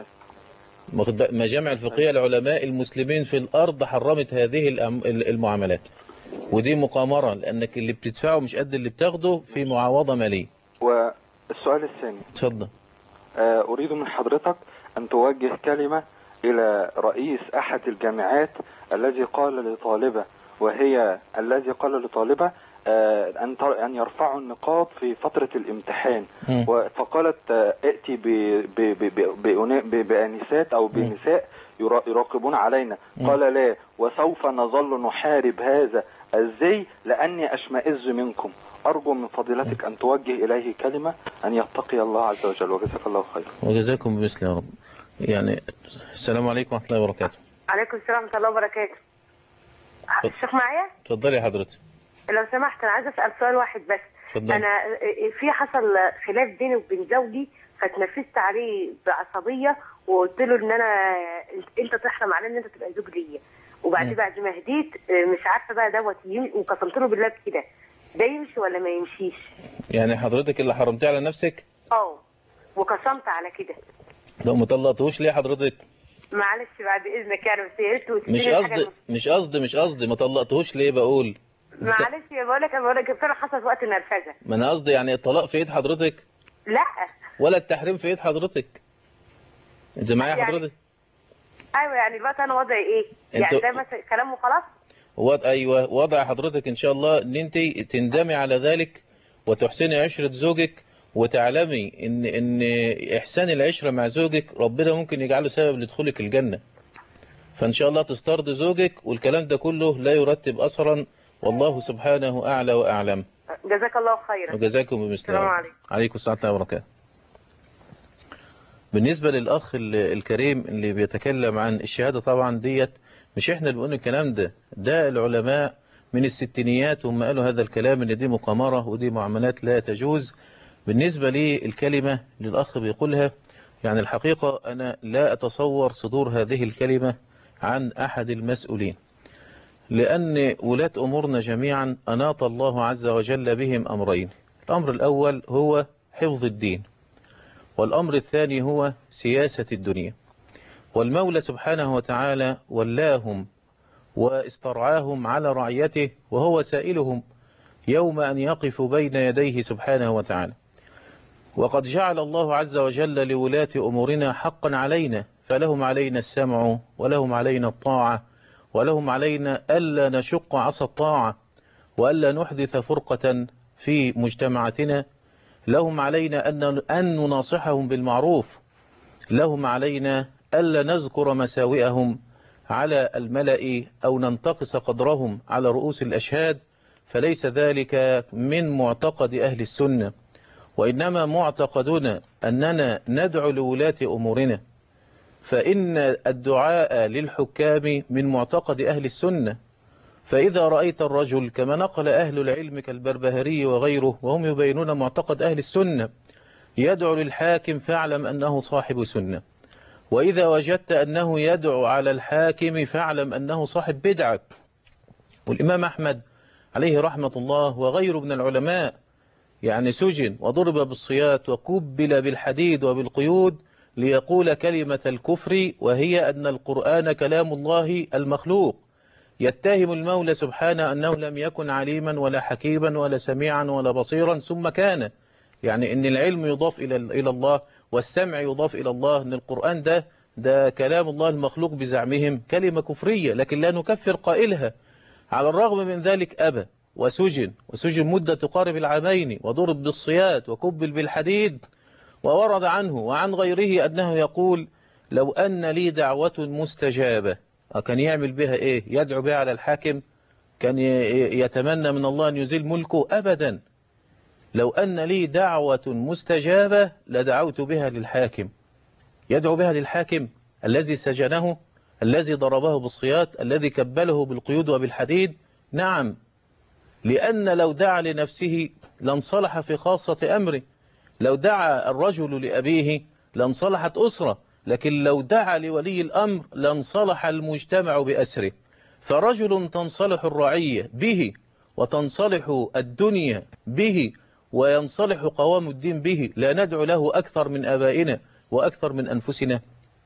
واخد بالك؟ مجامع الفقهية العلماء المسلمين في الأرض حرمت هذه الأم- المعاملات ودي مقامرة لأنك اللي بتدفعه مش قد اللي بتاخده في معاوضة مالية والسؤال الثاني اتفضل آه، اريد من حضرتك ان توجه كلمة الى رئيس احد الجامعات الذي قال لطالبة وهي الذي قال لطالبة آه، ان تر- ان يرفعوا النقاط في فترة الامتحان مم. و- فقالت آه، ائتي ب- ب- ب- ب- بأنا- ب- بانسات او بنساء يرا- يراقبون علينا مم. قال لا وسوف نظل نحارب هذا الزي لاني اشمئز منكم ارجو من فضيلتك ان توجه اليه كلمه ان يتقي الله عز وجل وجزاك الله خيرا وجزاكم بمثل يا رب يعني السلام عليكم ورحمة الله وبركاته عليكم السلام ورحمة الله وبركاته الشيخ معايا اتفضلي يا حضرتك لو سمحت أنا عايزة أسأل سؤال واحد بس اتفضلي أنا في حصل خلاف بيني وبين زوجي فاتنفست عليه بعصبية وقلت له إن أنا أنت تحرم علي إن أنت تبقى زوج ليا وبعد مم. بعد ما هديت مش عارفة بقى دوت يم- وقسمت له بالله بكده ده يمشي ولا ما يمشيش؟ يعني حضرتك اللي حرمتيه على نفسك اه وقسمت على كده لو ما طلقتهوش ليه حضرتك معلش بعد إذنك يعني بس يا ريت وتديني مش الحاجة قصدي مش قصدي مش قصدي ما طلقتهوش ليه بقول معلش يا بقول لك بقول لك فعلا حصل وقت نرفزه ما انا قصدي يعني الطلاق في ايد حضرتك لا ولا التحريم في ايد حضرتك انت معايا يعني- حضرتك ايوه يعني دلوقتي انا وضعي ايه؟ يعني انتوا- ده مثلا كلام وخلاص؟ وضع ايوه وضع حضرتك ان شاء الله ان انت تندمي على ذلك وتحسني عشرة زوجك وتعلمي ان ان احسان العشرة مع زوجك ربنا ممكن يجعله سبب لدخولك الجنة فان شاء الله تسترضي زوجك والكلام ده كله لا يرتب اثرا والله سبحانه اعلى واعلم جزاك الله خيرا وجزاكم بمثل السلام ذلك. عليكم. عليكم السلام ورحمة الله وبركاته بالنسبة للأخ ال- الكريم اللي بيتكلم عن الشهادة طبعا ديت مش احنا اللي بنقول الكلام ده ده العلماء من الستينيات هم قالوا هذا الكلام ان دي مقامرة ودي معاملات لا تجوز بالنسبة لي الكلمة للأخ بيقولها يعني الحقيقة أنا لا أتصور صدور هذه الكلمة عن أحد المسؤولين لأن ولاة أمورنا جميعا أناط الله عز وجل بهم أمرين الأمر الأول هو حفظ الدين والأمر الثاني هو سياسة الدنيا والمولى سبحانه وتعالى ولاهم واسترعاهم على رعيته وهو سائلهم يوم أن يقفوا بين يديه سبحانه وتعالى وقد جعل الله عز وجل لولاة أمورنا حقا علينا فلهم علينا السمع ولهم علينا الطاعة ولهم علينا ألا نشق عصا الطاعة وألا نحدث فرقة في مجتمعاتنا لهم علينا أن أن نناصحهم بالمعروف لهم علينا ألا نذكر مساوئهم على الملأ أو ننتقص قدرهم على رؤوس الأشهاد فليس ذلك من معتقد أهل السنة وإنما معتقدنا أننا ندعو لولاة أمورنا فإن الدعاء للحكام من معتقد أهل السنة فإذا رأيت الرجل كما نقل أهل العلم كالبربهري وغيره وهم يبينون معتقد أهل السنة يدعو للحاكم فاعلم أنه صاحب سنة وإذا وجدت أنه يدعو على الحاكم فاعلم أنه صاحب بدعة والإمام أحمد عليه رحمة الله وغيره من العلماء يعني سجن وضرب بالصيات وكبل بالحديد وبالقيود ليقول كلمة الكفر وهي أن القرآن كلام الله المخلوق يتهم المولى سبحانه أنه لم يكن عليما ولا حكيما ولا سميعا ولا بصيرا ثم كان يعني أن العلم يضاف إلى إلى الله والسمع يضاف إلى الله أن القرآن ده ده كلام الله المخلوق بزعمهم كلمة كفرية لكن لا نكفر قائلها على الرغم من ذلك أبى وسجن وسجن مدة تقارب العامين وضرب بالصياد وكبل بالحديد وورد عنه وعن غيره أنه يقول لو أن لي دعوة مستجابة كان يعمل بها إيه يدعو بها على الحاكم كان يتمنى من الله أن يزيل ملكه أبدا لو أن لي دعوة مستجابة لدعوت بها للحاكم يدعو بها للحاكم الذي سجنه الذي ضربه بالصياط الذي كبله بالقيود وبالحديد نعم لأن لو دعا لنفسه لانصلح في خاصة أمره لو دعا الرجل لأبيه لانصلحت أسرة لكن لو دعا لولي الأمر لانصلح المجتمع بأسره فرجل تنصلح الرعية به وتنصلح الدنيا به وينصلح قوام الدين به لا ندعو له أكثر من أبائنا وأكثر من أنفسنا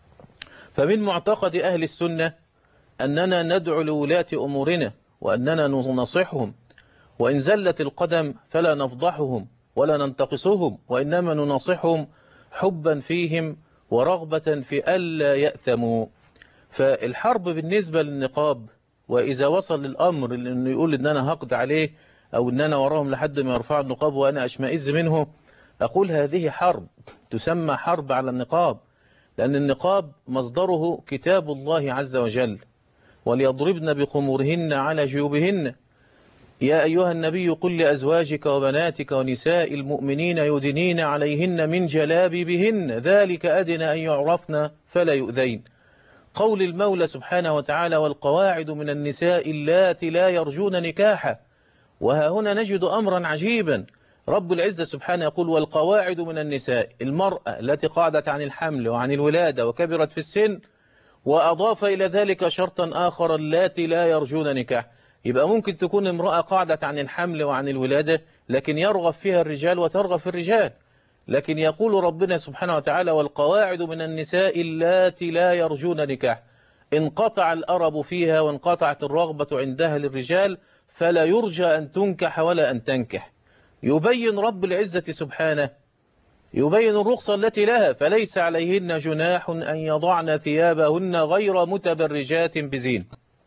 فمن معتقد أهل السنة أننا ندعو لولاة أمورنا وأننا ننصحهم وإن زلت القدم فلا نفضحهم ولا ننتقصهم وإنما ننصحهم حبا فيهم ورغبة في ألا يأثموا فالحرب بالنسبة للنقاب وإذا وصل الأمر أنه يقول أن أنا هقضي عليه أو أن أنا وراهم لحد ما يرفعوا النقاب وأنا أشمئز منه أقول هذه حرب تسمى حرب على النقاب لأن النقاب مصدره كتاب الله عز وجل وليضربن بخمورهن على جيوبهن يا أيها النبي قل لأزواجك وبناتك ونساء المؤمنين يدنين عليهن من جلابيبهن ذلك أدنى أن يعرفن فلا يؤذين قول المولى سبحانه وتعالى والقواعد من النساء اللاتي لا يرجون نكاحا وها هنا نجد أمرا عجيبا رب العزة سبحانه يقول والقواعد من النساء المرأة التي قعدت عن الحمل وعن الولادة وكبرت في السن وأضاف إلى ذلك شرطا آخر اللاتي لا يرجون نكاح يبقى ممكن تكون امرأة قعدت عن الحمل وعن الولادة لكن يرغب فيها الرجال وترغب في الرجال لكن يقول ربنا سبحانه وتعالى والقواعد من النساء اللاتي لا يرجون نكاح انقطع الأرب فيها وانقطعت الرغبة عندها للرجال فلا يرجى أن تنكح ولا أن تنكح يبين رب العزة سبحانه يبين الرخصة التي لها فليس عليهن جناح أن يضعن ثيابهن غير متبرجات بزين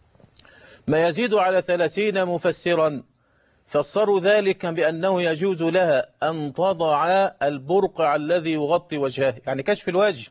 ما يزيد على ثلاثين مفسرا فسروا ذلك بأنه يجوز لها أن تضع البرقع الذي يغطي وجهها يعني كشف الوجه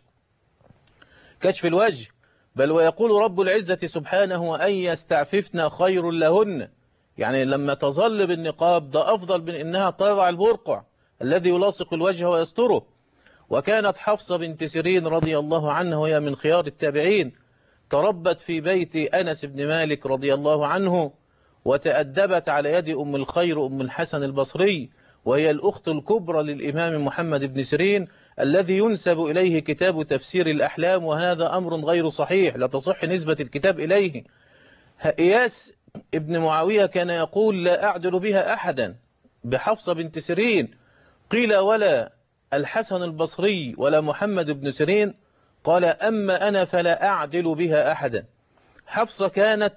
كشف الوجه بل ويقول رب العزة سبحانه وأن يستعففن خير لهن يعني لما تظل بالنقاب ده أفضل من إنها تضع البرقع الذي يلاصق الوجه ويستره وكانت حفصة بنت سيرين رضي الله عنه وهي من خيار التابعين تربت في بيت أنس بن مالك رضي الله عنه وتأدبت على يد أم الخير أم الحسن البصري وهي الأخت الكبرى للإمام محمد بن سيرين الذي ينسب إليه كتاب تفسير الأحلام وهذا أمر غير صحيح لا تصح نسبة الكتاب إليه إياس ابن معاوية كان يقول لا أعدل بها أحدا بحفصة بنت سيرين قيل ولا الحسن البصري ولا محمد بن سيرين قال أما أنا فلا أعدل بها أحدا حفصة كانت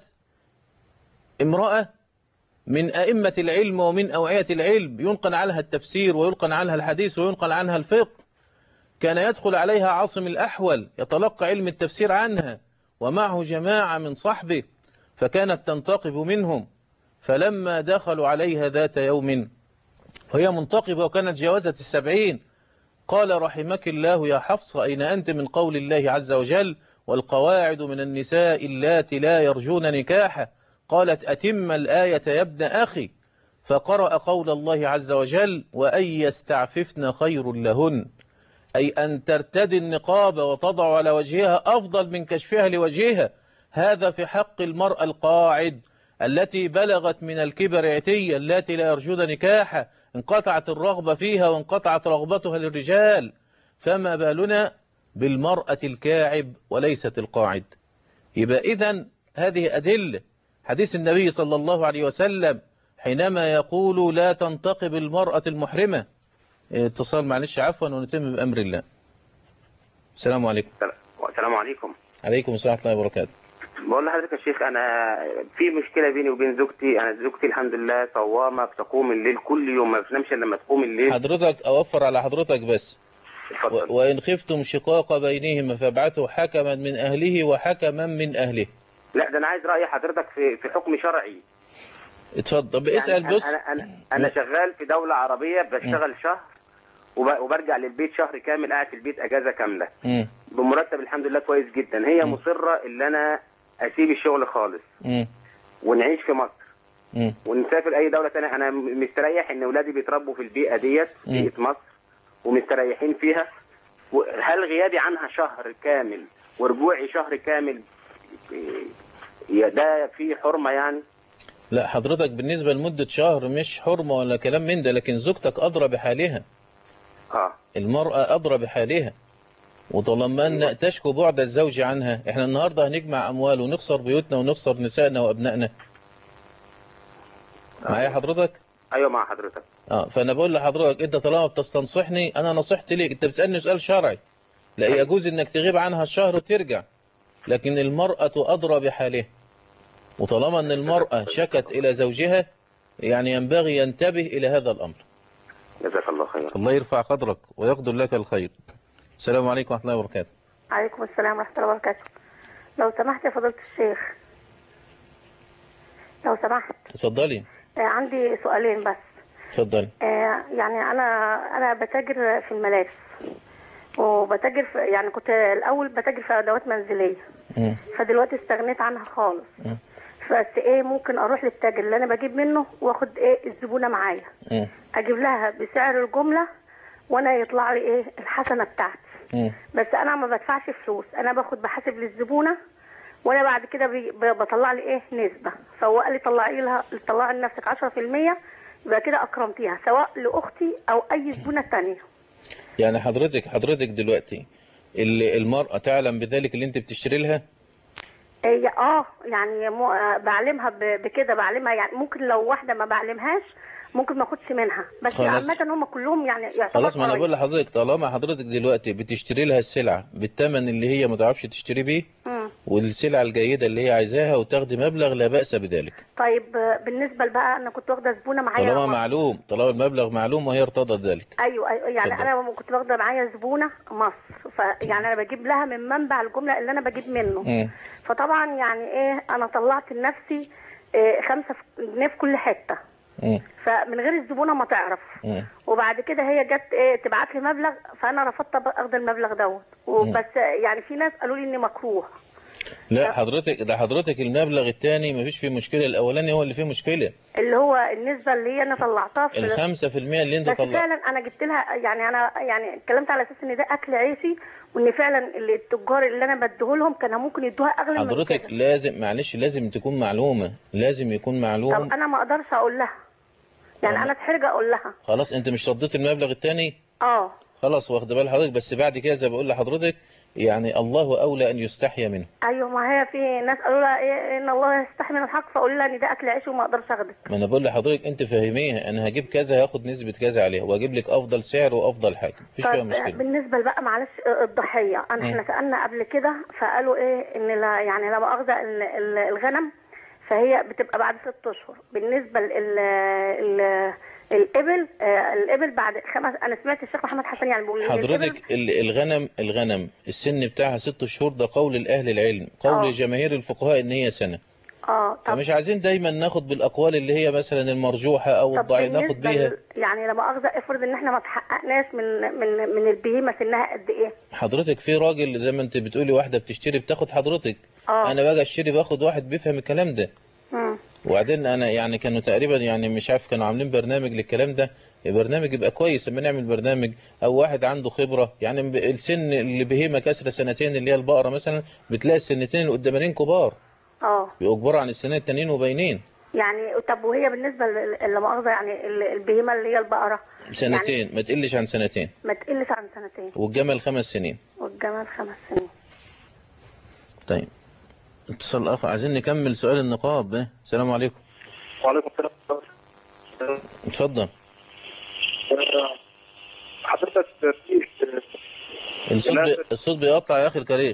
امرأة من أئمة العلم ومن أوعية العلم ينقل عنها التفسير وينقل عنها الحديث وينقل عنها الفقه كان يدخل عليها عاصم الأحول يتلقى علم التفسير عنها ومعه جماعة من صحبه فكانت تنتقب منهم فلما دخلوا عليها ذات يوم وهي منتقبة وكانت جاوزت السبعين قال رحمك الله يا حفصة أين أنت من قول الله عز وجل والقواعد من النساء اللاتي لا يرجون نكاحا قالت أتم الآية يا ابن أخي فقرأ قول الله عز وجل وأن يستعففن خير لهن أي أن ترتدي النقاب وتضع على وجهها أفضل من كشفها لوجهها هذا في حق المرأة القاعد التي بلغت من الكبر عتيا التي لا يرجون نكاحا انقطعت الرغبة فيها وانقطعت رغبتها للرجال فما بالنا بالمرأة الكاعب وليست القاعد يبقى إذن هذه أدلة حديث النبي صلى الله عليه وسلم حينما يقول لا تنتقب المرأة المحرمة اتصال معلش عفوا ونتم بأمر الله السلام عليكم السلام عليكم عليكم السلام ورحمة الله وبركاته بقول لحضرتك يا شيخ انا في مشكله بيني وبين زوجتي انا زوجتي الحمد لله صوامه بتقوم الليل كل يوم ما بتنامش الا لما تقوم الليل حضرتك أوفر على حضرتك بس اتفضل و- وإن خفتم شقاق بينهما فابعثوا حكما من أهله وحكما من أهله لا ده انا عايز راي حضرتك في في حكم شرعي اتفضل يعني اسأل أنا- بص انا انا, أنا شغال في دوله عربيه بشتغل شهر وب- وبرجع للبيت شهر كامل قاعد في البيت اجازه كامله مم. بمرتب الحمد لله كويس جدا هي مم. مصره ان انا اسيب الشغل خالص مم. ونعيش في مصر مم. ونسافر اي دوله ثانيه انا م- مستريح ان اولادي بيتربوا في البيئه ديت مم. بيئه مصر ومستريحين فيها و- هل غيابي عنها شهر كامل ورجوعي شهر كامل يا ده في حرمه يعني لا حضرتك بالنسبة لمدة شهر مش حرمة ولا كلام من ده لكن زوجتك أدرى بحالها اه المرأة أدرى بحالها وطالما أن تشكو بعد الزوج عنها احنا النهاردة هنجمع أموال ونخسر بيوتنا ونخسر نسائنا وأبنائنا معايا حضرتك ايوه مع حضرتك اه فانا بقول لحضرتك انت طالما بتستنصحني انا نصيحتي ليك انت بتسالني سؤال شرعي لا يجوز انك تغيب عنها الشهر وترجع لكن المرأة أدرى بحالها وطالما ان المرأة شكت الى زوجها يعني ينبغي ينتبه الى هذا الامر جزاك الله خير الله يرفع قدرك ويقدر لك الخير السلام عليكم ورحمة الله وبركاته عليكم السلام ورحمة الله وبركاته لو سمحت يا فضيلة الشيخ لو سمحت اتفضلي آه، عندي سؤالين بس اتفضلي آه، يعني أنا أنا بتاجر في الملابس وبتاجر في يعني كنت الأول بتاجر في أدوات منزلية مم. فدلوقتي استغنيت عنها خالص مم. بس إيه ممكن أروح للتاجر اللي أنا بجيب منه وآخد إيه الزبونة معايا مم. أجيب لها بسعر الجملة وأنا يطلع لي إيه الحسنة بتاعتي مم. بس انا ما بدفعش فلوس انا باخد بحاسب للزبونه وانا بعد كده بي- ب- بطلع لي ايه نسبه فهو قال لي طلعي لها طلعي لنفسك 10% يبقى كده اكرمتيها سواء لاختي او اي زبونه تانية يعني حضرتك حضرتك دلوقتي ال- المرأة تعلم بذلك اللي انت بتشتري لها هي اه يعني مو- آه، بعلمها ب- بكده بعلمها يعني ممكن لو واحده ما بعلمهاش ممكن ما اخدش منها بس خلاص. عامه هم كلهم يعني يعتبر خلاص ما انا قرايب. بقول لحضرتك طالما حضرتك دلوقتي بتشتري لها السلعة بالثمن اللي هي ما تعرفش تشتري بيه مم. والسلعة الجيدة اللي هي عايزاها وتاخدي مبلغ لا بأس بذلك طيب آه، بالنسبه بقى انا كنت واخده زبونه معايا طالما مصر. معلوم طالما المبلغ معلوم وهي ارتضت ذلك ايوه ايوه يعني اتفضل. انا كنت واخده معايا زبونه مصر فيعني انا بجيب لها من منبع الجمله اللي انا بجيب منه مم. فطبعا يعني ايه انا طلعت لنفسي إيه خمسة جنيه في كل حته مم. فمن غير الزبونه ما تعرف مم. وبعد كده هي جت ايه تبعت لي مبلغ فانا رفضت أبقى اخد المبلغ دوت وبس يعني في ناس قالوا لي اني مكروه لا حضرتك ده حضرتك المبلغ الثاني مفيش فيه مشكلة الأولاني هو اللي فيه مشكلة اللي هو النسبه اللي هي انا طلعتها في الخمسة في المية اللي انت بس طلع فعلا انا جبت لها يعني انا يعني اتكلمت على اساس ان ده اكل عيشي وان فعلا اللي التجار اللي انا بديهولهم كانوا ممكن يدوها اغلى من حضرتك كده لازم معلش لازم تكون معلومة لازم يكون طب معلوم انا ما اقدرش اقول لها يعني انا اتحرج اقول لها خلاص انت مش رديت المبلغ الثاني اه خلاص واخد بال حضرتك بس بعد كده زي ما بقول لحضرتك يعني الله أولى أن يستحيا منه ايوه ما هي في ناس قالوا لها إيه ان الله يستحي من الحق فاقول لها ان ده اكل عيش وما اقدرش اخدك ما انا بقول لحضرتك انت فاهميها انا هجيب كذا هاخد نسبة كذا عليها واجيب لك افضل سعر وافضل حاجة مفيش فيها طب مشكلة بالنسبه بقى معلش الضحيه انا مم. احنا سالنا قبل كده فقالوا ايه ان لا يعني لا مؤاخذه ال- ال- الغنم فهي بتبقى بعد ست اشهر بالنسبه لل ال- الابل آه، الابل بعد خمس انا سمعت الشيخ محمد حسن يعني بيقول إن الإبل حضرتك ال- الغنم الغنم السن بتاعها ست شهور ده قول الاهل العلم قول آه. جماهير الفقهاء ان هي سنة اه طب فمش عايزين دايما ناخد بالأقوال اللي هي مثلا المرجوحة أو طب الضعيفة ناخد بالنسبة بيها ل- يعني لما اخذ افرض ان احنا ما تحققناش من من من البهيمه سنها قد ايه حضرتك في راجل زي ما انت بتقولي واحدة بتشتري بتاخد حضرتك اه أنا باجي أشتري باخد واحد بيفهم الكلام ده مم. وبعدين انا يعني كانوا تقريبا يعني مش عارف كانوا عاملين برنامج للكلام ده برنامج يبقى كويس لما نعمل برنامج او واحد عنده خبرة يعني ب- السن اللي بهيمة كسرة سنتين اللي هي البقرة مثلا بتلاقي السنتين القدامانين كبار اه بيبقوا كبار عن السنين التانيين وباينين يعني طب وهي بالنسبه ل- لما اخذ يعني ال- البهيمه اللي هي البقره سنتين ما تقلش عن سنتين ما تقلش عن سنتين والجمل خمس سنين والجمال خمس سنين طيب اتصال الاخ عايزين نكمل سؤال النقاب ده السلام عليكم وعليكم السلام اتفضل حضرتك في الصوت بي... الصوت بيقطع يا اخي الكريم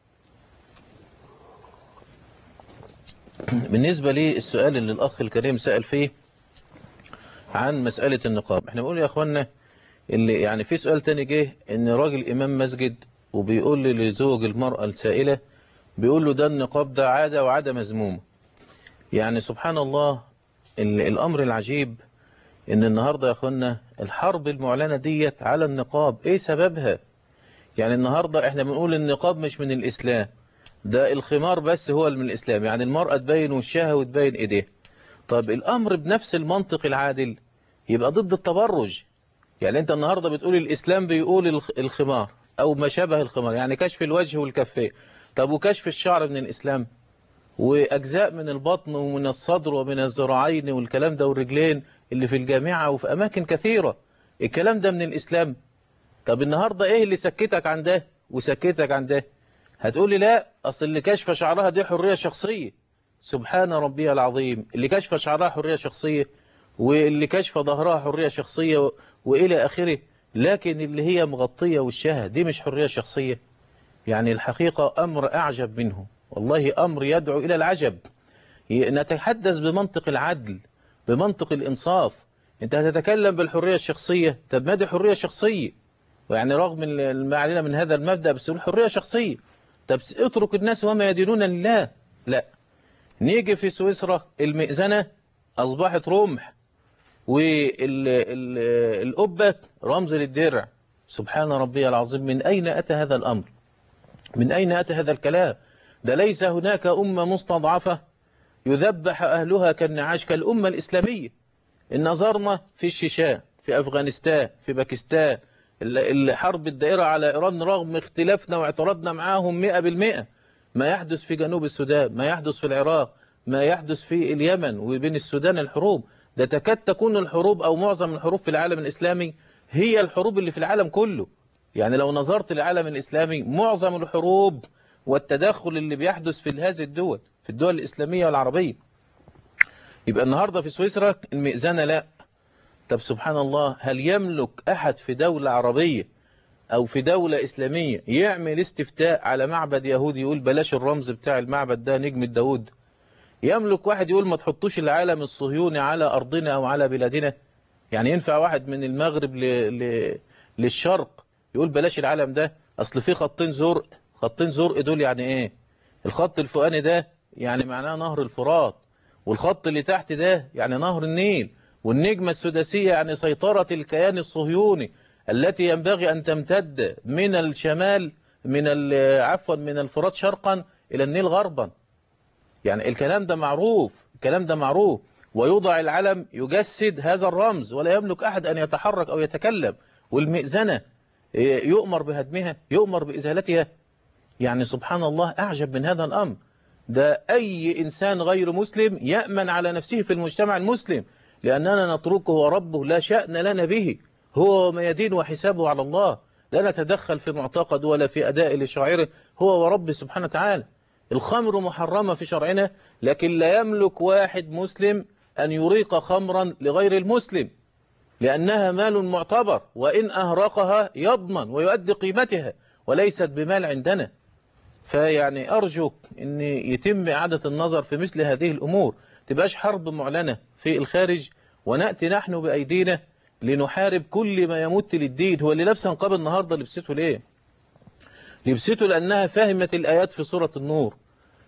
بالنسبة لي السؤال اللي الأخ الكريم سأل فيه عن مسألة النقاب احنا بنقول يا أخوانا اللي يعني في سؤال تاني جه ان راجل إمام مسجد وبيقول لي لزوج المرأة السائلة بيقول له ده النقاب ده عادة وعادة مذمومة يعني سبحان الله ال- الأمر العجيب ان النهاردة يا أخوانا الحرب المعلنة ديت على النقاب ايه سببها يعني النهاردة احنا بنقول النقاب مش من الإسلام ده الخمار بس هو اللي من الإسلام يعني المرأة تبين وشها وتبين إيديها طب الأمر بنفس المنطق العادل يبقى ضد التبرج يعني أنت النهاردة بتقول الإسلام بيقول الخ- الخمار أو ما شابه الخمار يعني كشف الوجه والكفين طب وكشف الشعر من الإسلام وأجزاء من البطن ومن الصدر ومن الذراعين والكلام ده والرجلين اللي في الجامعة وفي أماكن كثيرة الكلام ده من الإسلام طب النهاردة إيه اللي سكتك عن ده وسكتك عن ده هتقولي لا أصل اللي كشف شعرها دي حرية شخصية سبحان ربي العظيم اللي كشف شعرها حرية شخصية واللي كشف ظهرها حرية شخصية و- وإلى آخره لكن اللي هي مغطية وشها دي مش حرية شخصية يعني الحقيقة أمر أعجب منه والله أمر يدعو إلى العجب ي- نتحدث بمنطق العدل بمنطق الإنصاف أنت هتتكلم بالحرية الشخصية طب ما دي حرية شخصية ويعني رغم ال- ما علينا من هذا المبدأ بس الحرية شخصية طب س- اترك الناس وما يدينون لله لا نيجي في سويسرا المئذنة أصبحت رمح والقبة رمز للدرع سبحان ربي العظيم من أين أتى هذا الأمر من أين أتى هذا الكلام ده ليس هناك أمة مستضعفة يذبح أهلها كالنعاش كالأمة الإسلامية إن نظرنا في الشيشان في أفغانستان في باكستان ال- الحرب الدائرة على إيران رغم اختلافنا واعتراضنا معاهم مئة بالمئة ما يحدث في جنوب السودان ما يحدث في العراق ما يحدث في اليمن وبين السودان الحروب ده تكاد تكون الحروب أو معظم الحروب في العالم الإسلامي هي الحروب اللي في العالم كله يعني لو نظرت للعالم الإسلامي معظم الحروب والتدخل اللي بيحدث في هذه الدول في الدول الإسلامية والعربية يبقى النهاردة في سويسرا المئذنة لا طب سبحان الله هل يملك أحد في دولة عربية أو في دولة إسلامية يعمل استفتاء على معبد يهودي يقول بلاش الرمز بتاع المعبد ده نجم داود يملك واحد يقول ما تحطوش العالم الصهيوني على أرضنا أو على بلادنا يعني ينفع واحد من المغرب ل... ل... للشرق يقول بلاش العالم ده أصل في خطين زرق خطين زرق دول يعني إيه الخط الفوقاني ده يعني معناه نهر الفرات والخط اللي تحت ده يعني نهر النيل والنجمة السداسية يعني سيطرة الكيان الصهيوني التي ينبغي أن تمتد من الشمال من ال- عفوا من الفرات شرقا إلى النيل غربا يعني الكلام ده معروف الكلام ده معروف ويوضع العلم يجسد هذا الرمز ولا يملك أحد أن يتحرك أو يتكلم والمئذنة إيه، يؤمر بهدمها يؤمر بإزالتها يعني سبحان الله أعجب من هذا الأمر ده أي إنسان غير مسلم يأمن على نفسه في المجتمع المسلم لأننا نتركه وربه لا شأن لنا به هو ما يدين وحسابه على الله لا نتدخل في معتقد ولا في أداء لشاعره هو ورب سبحانه وتعالى الخمر محرمة في شرعنا لكن لا يملك واحد مسلم أن يريق خمرا لغير المسلم لأنها مال معتبر وإن أهرقها يضمن ويؤدي قيمتها وليست بمال عندنا فيعني أرجو أن يتم إعادة النظر في مثل هذه الأمور تبقاش حرب معلنة في الخارج ونأتي نحن بأيدينا لنحارب كل ما يمت للدين هو اللي لابسه نقاب النهاردة لبسته ليه لبسته لأنها فهمت الآيات في سورة النور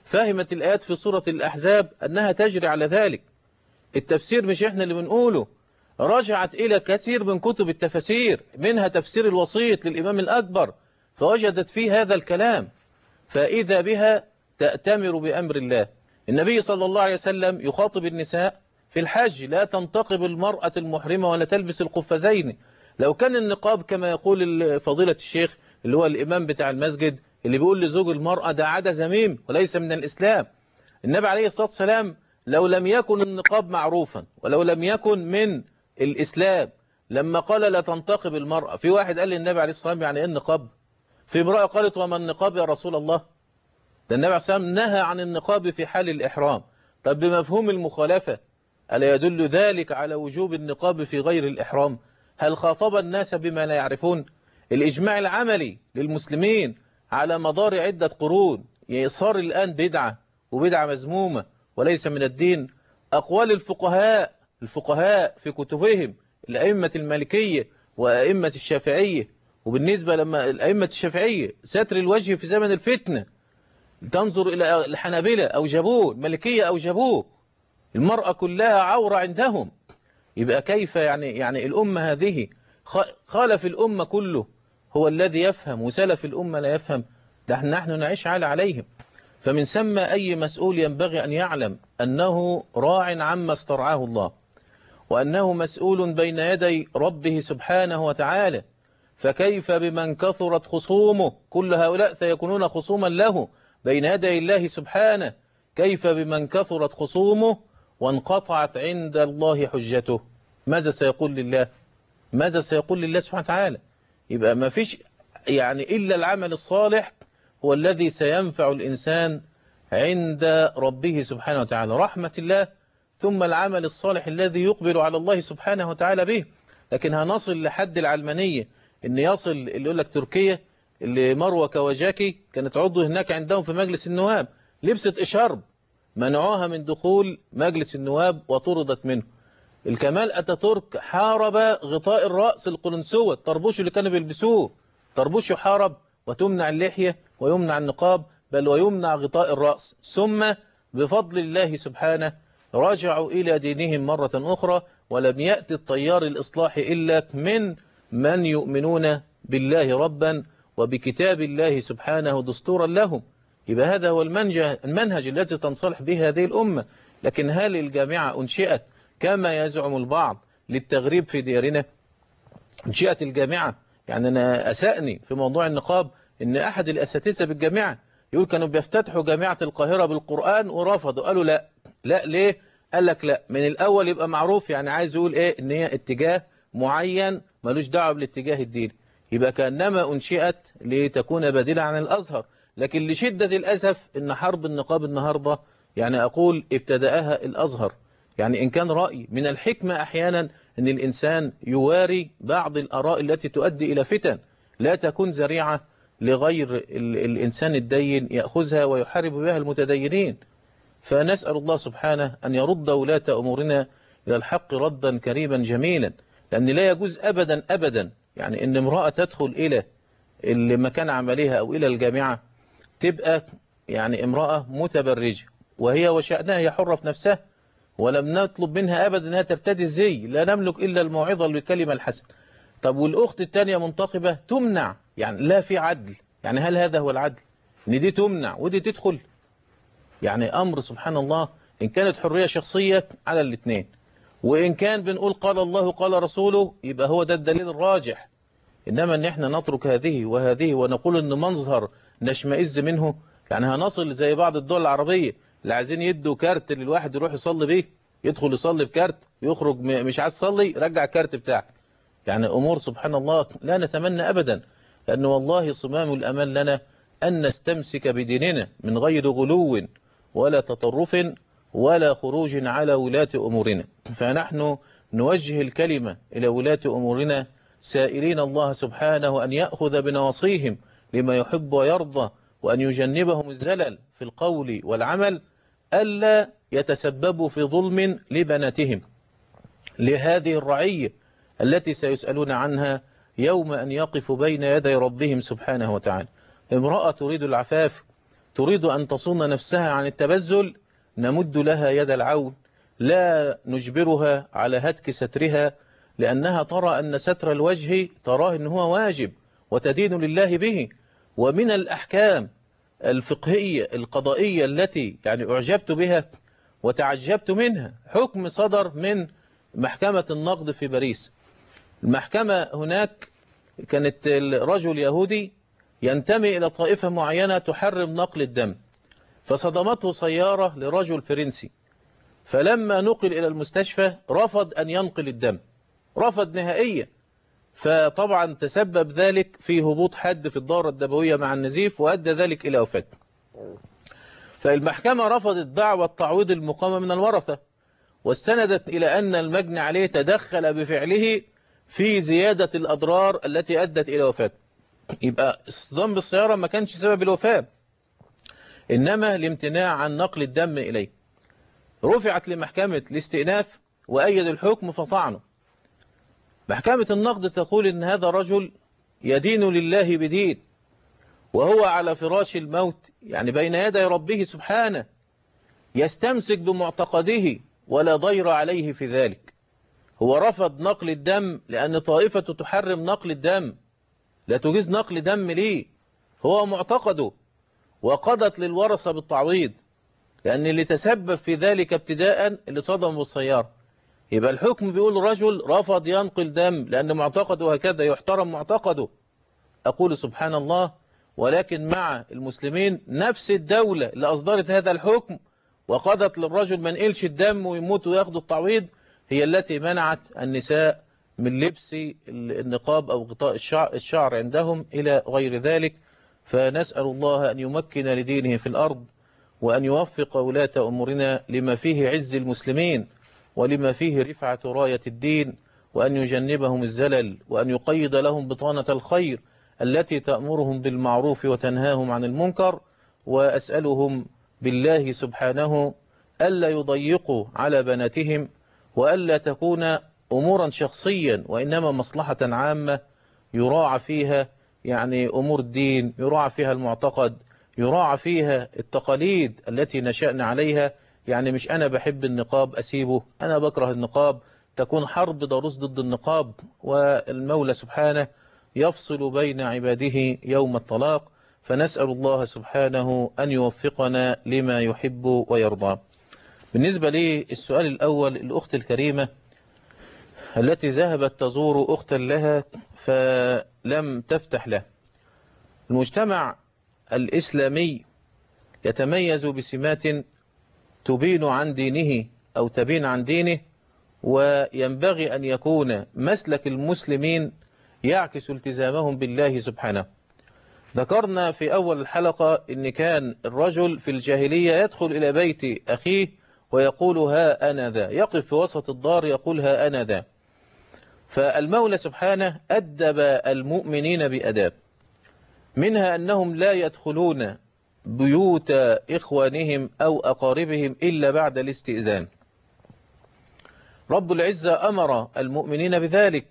فهمت الآيات في سورة الأحزاب أنها تجري على ذلك التفسير مش إحنا اللي بنقوله رجعت إلى كثير من كتب التفسير منها تفسير الوسيط للإمام الأكبر فوجدت فيه هذا الكلام فإذا بها تأتمر بأمر الله النبي صلى الله عليه وسلم يخاطب النساء في الحج لا تنتقب المرأة المحرمة ولا تلبس القفزين لو كان النقاب كما يقول فضيلة الشيخ اللي هو الإمام بتاع المسجد اللي بيقول لزوج المرأة ده عادة زميم وليس من الإسلام النبي عليه الصلاة والسلام لو لم يكن النقاب معروفا ولو لم يكن من الإسلام لما قال لا تنتقب المرأة في واحد قال للنبي عليه الصلاة والسلام يعني إيه النقاب في امرأة قالت وما النقاب يا رسول الله ده النبي عليه الصلاة والسلام نهى عن النقاب في حال الإحرام طب بمفهوم المخالفة ألا يدل ذلك على وجوب النقاب في غير الإحرام هل خاطب الناس بما لا يعرفون الإجماع العملي للمسلمين على مدار عدة قرون صار الآن بدعة وبدعة مذمومة وليس من الدين أقوال الفقهاء الفقهاء في كتبهم الأئمة المالكية وأئمة الشافعية وبالنسبة لما الأئمة الشافعية ستر الوجه في زمن الفتنة تنظر إلى الحنابلة أو جابوه المالكية أو جابوه المرأة كلها عورة عندهم يبقى كيف يعني يعني الأمة هذه خالف الأمة كله هو الذي يفهم وسلف الأمة لا يفهم ده نحن نعيش على عليهم فمن ثم أي مسؤول ينبغي أن يعلم أنه راع عما استرعاه الله وأنه مسؤول بين يدي ربه سبحانه وتعالى فكيف بمن كثرت خصومه كل هؤلاء سيكونون خصوما له بين يدي الله سبحانه كيف بمن كثرت خصومه وانقطعت عند الله حجته ماذا سيقول لله ماذا سيقول لله سبحانه وتعالى يبقى ما فيش يعني إلا العمل الصالح هو الذي سينفع الإنسان عند ربه سبحانه وتعالى رحمة الله ثم العمل الصالح الذي يقبل على الله سبحانه وتعالى به لكن هنصل لحد العلمانية ان يصل اللي يقول لك تركيا اللي مروة كواجاكي كانت عضو هناك عندهم في مجلس النواب لبست إشارب منعوها من دخول مجلس النواب وطردت منه الكمال أتاتورك حارب غطاء الرأس القلنسوة الطربوش اللي كانوا بيلبسوه طربوش يحارب وتمنع اللحية ويمنع النقاب بل ويمنع غطاء الرأس ثم بفضل الله سبحانه رجعوا إلى دينهم مرة أخرى ولم يأتي الطيار الإصلاح إلا من من يؤمنون بالله ربا وبكتاب الله سبحانه دستورا لهم يبقى هذا هو المنهج, المنهج الذي تنصلح به هذه الأمة لكن هل الجامعة أنشئت كما يزعم البعض للتغريب في ديارنا انشئت الجامعة يعني أنا أسأني في موضوع النقاب إن أحد الأساتذة بالجامعة يقول كانوا بيفتتحوا جامعة القاهرة بالقرآن ورفضوا قالوا لا لا ليه قال لك لا من الأول يبقى معروف يعني عايز يقول إيه إن هي اتجاه معين ملوش دعوه بالاتجاه الديني يبقى كأنما أنشئت لتكون بديلة عن الأزهر لكن لشدة الأسف إن حرب النقاب النهاردة يعني أقول ابتدأها الأزهر يعني إن كان رأي من الحكمة أحيانا أن الإنسان يواري بعض الأراء التي تؤدي إلى فتن لا تكون ذريعة لغير الإنسان الدين يأخذها ويحارب بها المتدينين فنسأل الله سبحانه أن يرد ولاة أمورنا إلى الحق ردا كريما جميلا لأن لا يجوز أبدا أبدا يعني أن امرأة تدخل إلى المكان عملها أو إلى الجامعة تبقى يعني امرأة متبرجة وهي وشأنها هي حرة في نفسها ولم نطلب منها أبدا أنها ترتدي الزي لا نملك إلا الموعظة بالكلمة الحسنة طب والأخت الثانية منتقبة تمنع يعني لا في عدل يعني هل هذا هو العدل ان دي تمنع ودي تدخل يعني أمر سبحان الله إن كانت حرية شخصية على الاثنين وإن كان بنقول قال الله قال رسوله يبقى هو ده الدليل الراجح إنما أن احنا نترك هذه وهذه ونقول أن منظر نشمئز منه يعني هنصل زي بعض الدول العربية اللي عايزين يدوا كارت للواحد يروح يصلي بيه يدخل يصلي بكارت يخرج مش عايز يصلي رجع الكارت بتاعك يعني أمور سبحان الله لا نتمنى أبدا لأن والله صمام الأمان لنا أن نستمسك بديننا من غير غلو ولا تطرف ولا خروج على ولاة أمورنا فنحن نوجه الكلمة إلى ولاة أمورنا سائلين الله سبحانه أن يأخذ بنواصيهم لما يحب ويرضى وأن يجنبهم الزلل في القول والعمل ألا يتسببوا في ظلم لبناتهم لهذه الرعية التي سيسألون عنها يوم أن يقف بين يدي ربهم سبحانه وتعالى امرأة تريد العفاف تريد أن تصون نفسها عن التبذل نمد لها يد العون لا نجبرها على هتك سترها لأنها ترى أن ستر الوجه تراه أنه هو واجب وتدين لله به ومن الأحكام الفقهية القضائية التي يعني أعجبت بها وتعجبت منها حكم صدر من محكمة النقد في باريس المحكمة هناك كانت الرجل يهودي ينتمي إلى طائفة معينة تحرم نقل الدم فصدمته سيارة لرجل فرنسي فلما نقل إلى المستشفى رفض أن ينقل الدم رفض نهائيا فطبعا تسبب ذلك في هبوط حد في الدورة الدموية مع النزيف وأدى ذلك إلى وفاة فالمحكمة رفضت دعوى التعويض المقامة من الورثة واستندت إلى أن المجني عليه تدخل بفعله في زيادة الأضرار التي أدت إلى وفاته يبقى اصطدام بالسيارة ما كانش سبب الوفاة إنما الامتناع عن نقل الدم إليه رفعت لمحكمة الاستئناف وأيد الحكم فطعنه محكمة النقد تقول إن هذا رجل يدين لله بدين وهو على فراش الموت يعني بين يدي ربه سبحانه يستمسك بمعتقده ولا ضير عليه في ذلك هو رفض نقل الدم لأن طائفة تحرم نقل الدم لا تجيز نقل دم ليه هو معتقده وقضت للورثة بالتعويض لأن اللي تسبب في ذلك ابتداء اللي صدم بالسيارة يبقى الحكم بيقول رجل رفض ينقل دم لأن معتقده هكذا يحترم معتقده أقول سبحان الله ولكن مع المسلمين نفس الدولة اللي أصدرت هذا الحكم وقضت للرجل ما نقلش الدم ويموت وياخدوا التعويض هي التي منعت النساء من لبس النقاب أو غطاء الشعر, الشعر عندهم إلى غير ذلك فنسأل الله أن يمكن لدينه في الأرض وأن يوفق ولاة أمورنا لما فيه عز المسلمين ولما فيه رفعة راية الدين وأن يجنبهم الزلل وأن يقيد لهم بطانة الخير التي تأمرهم بالمعروف وتنهاهم عن المنكر وأسألهم بالله سبحانه ألا يضيقوا على بناتهم وألا تكون أمورا شخصيا وإنما مصلحة عامة يراعى فيها يعني أمور الدين يراعى فيها المعتقد يراعى فيها التقاليد التي نشأنا عليها يعني مش أنا بحب النقاب أسيبه أنا بكره النقاب تكون حرب ضروس ضد النقاب والمولى سبحانه يفصل بين عباده يوم الطلاق فنسأل الله سبحانه أن يوفقنا لما يحب ويرضى بالنسبة لي السؤال الأول الأخت الكريمة التي ذهبت تزور أختا لها فلم تفتح له المجتمع الإسلامي يتميز بسمات تبين عن دينه أو تبين عن دينه وينبغي أن يكون مسلك المسلمين يعكس التزامهم بالله سبحانه ذكرنا في أول الحلقة أن كان الرجل في الجاهلية يدخل إلى بيت أخيه ويقول ها أنا ذا يقف في وسط الدار يقول ها أنا ذا فالمولى سبحانه أدب المؤمنين بأداب منها أنهم لا يدخلون بيوت إخوانهم أو أقاربهم إلا بعد الاستئذان رب العزة أمر المؤمنين بذلك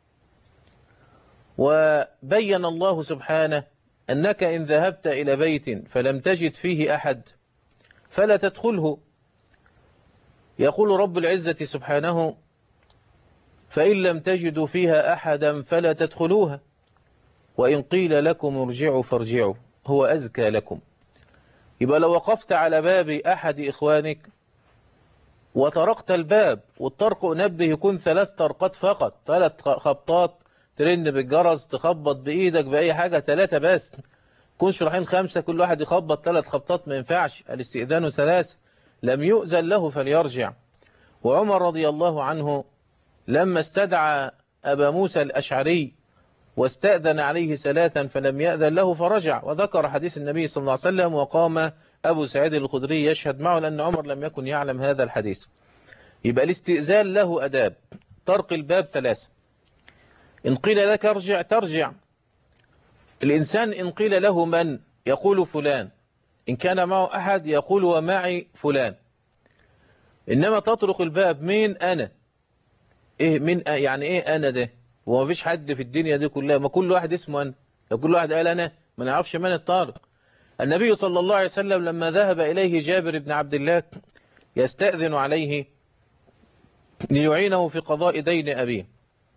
وبين الله سبحانه أنك إن ذهبت إلى بيت فلم تجد فيه أحد فلا تدخله يقول رب العزة سبحانه فإن لم تجدوا فيها أحدا فلا تدخلوها وإن قيل لكم ارجعوا فارجعوا هو أزكى لكم يبقى لو وقفت على باب أحد إخوانك وطرقت الباب والطرق نبه يكون ثلاث طرقات فقط ثلاث خبطات ترن بالجرس تخبط بإيدك بأي حاجة ثلاثة بس كونش رايحين خمسة كل واحد يخبط ثلاث خبطات ما ينفعش الاستئذان ثلاث لم يؤذن له فليرجع وعمر رضي الله عنه لما استدعى أبا موسى الأشعري واستأذن عليه ثلاثا فلم يأذن له فرجع وذكر حديث النبي صلى الله عليه وسلم وقام أبو سعيد الخدري يشهد معه لأن عمر لم يكن يعلم هذا الحديث يبقى الاستئذان له أداب طرق الباب ثلاثة إن قيل لك ارجع ترجع الإنسان إن قيل له من يقول فلان إن كان معه أحد يقول ومعي فلان إنما تطرق الباب مين أنا إيه من يعني إيه أنا ده وما فيش حد في الدنيا دي كلها ما كل واحد اسمه أنا لو كل واحد قال أنا ما نعرفش من الطارق النبي صلى الله عليه وسلم لما ذهب إليه جابر بن عبد الله يستأذن عليه ليعينه في قضاء دين أبيه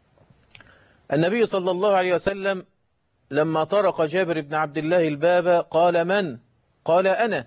النبي صلى الله عليه وسلم لما طرق جابر بن عبد الله الباب قال من؟ قال أنا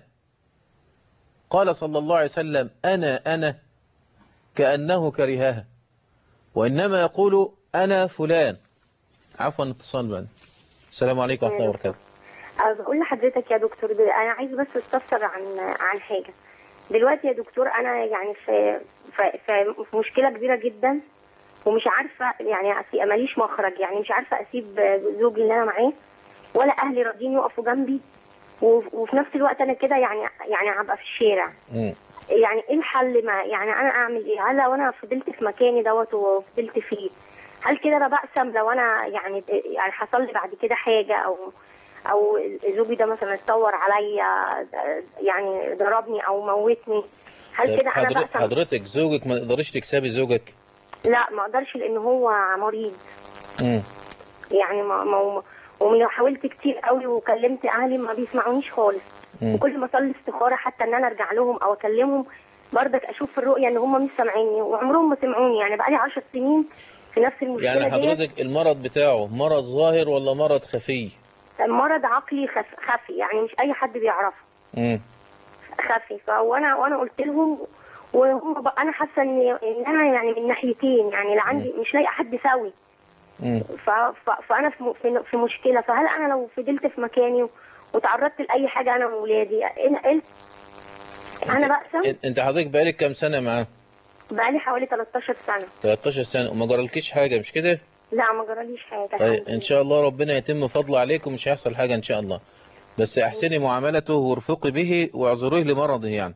قال صلى الله عليه وسلم أنا أنا كأنه كرهها وإنما يقول أنا فلان عفوا اتصال بعد السلام عليكم ورحمة الله وبركاته أه بقول لحضرتك يا دكتور دل- انا عايز بس استفسر عن عن حاجه دلوقتي يا دكتور انا يعني في في, في, في مشكله كبيره جدا ومش عارفه يعني أسي- ماليش مخرج يعني مش عارفه اسيب زوجي اللي انا معاه ولا اهلي راضيين يقفوا جنبي و- وفي نفس الوقت انا كده يعني يعني هبقى في الشارع مم. يعني ايه الحل ما يعني انا اعمل ايه هل لو انا فضلت في مكاني دوت وفضلت فيه هل كده انا بقسم لو انا يعني يعني حصل لي بعد كده حاجه او او زوجي ده مثلا اتطور عليا يعني ضربني او موتني هل كده انا حضرتك, بقسم حضرتك زوجك ما تقدرش تكسبي زوجك لا ما اقدرش لان هو مريض مم. يعني ما ما ومن حاولت كتير قوي وكلمت اهلي ما بيسمعونيش خالص مم. وكل ما اصلي استخاره حتى ان انا ارجع لهم او اكلمهم برضك اشوف في الرؤيه ان هم مش سامعيني وعمرهم ما سمعوني يعني بقالي 10 سنين في نفس المشكله يعني ديت. حضرتك المرض بتاعه مرض ظاهر ولا مرض خفي مرض عقلي خف... خفي يعني مش اي حد بيعرفه مم. خفي فوانا وانا قلت لهم وهم بقى انا حاسه ان ان انا يعني من ناحيتين يعني لا عندي مش لاقي حد سوي مم. ف... ف... فانا في... م- في في مشكله فهل انا لو فضلت في مكاني وتعرضت لاي حاجه انا واولادي انا قلت انا بقسم إن- انت حضرتك بقالك كام سنة معاه بقالي حوالي 13 سنه 13 سنة وما جرالكيش حاجة مش كده لا ما جراليش حاجه طيب ان شاء الله ربنا يتم فضله عليك ومش هيحصل حاجة ان شاء الله بس احسني معاملته وارفقي به واعذروه لمرضه يعني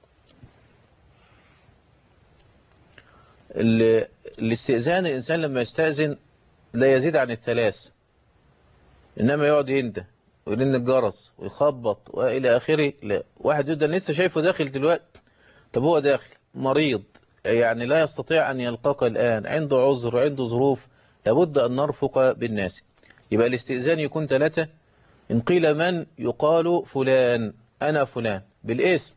ال- الاستئذان الإنسان لما يستأذن لا يزيد عن الثلاث إنما يقعد ينده ويرن الجرس ويخبط وإلى آخره لا واحد يقول ده أنا لسه شايفه داخل دلوقتي طب هو داخل مريض يعني لا يستطيع أن يلقاك الآن عنده عذر عنده ظروف لابد أن نرفق بالناس يبقى الاستئذان يكون ثلاثة إن قيل من يقال فلان أنا فلان بالاسم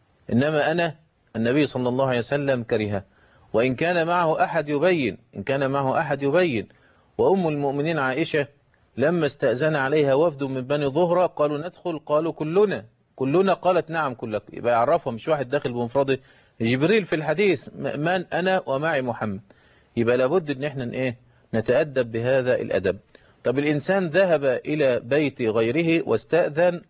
إنما أنا النبي صلى الله عليه وسلم كرهه وإن كان معه أحد يبين إن كان معه أحد يبين وأم المؤمنين عائشة لما استأذن عليها وفد من بني ظهرة قالوا ندخل قالوا كلنا كلنا قالت نعم كلكم يبقى يعرفها مش واحد داخل بمفرده جبريل في الحديث م- من أنا ومعي محمد يبقى لابد ان احنا ايه نتأدب بهذا الأدب طب الإنسان ذهب إلى بيت غيره واستأذن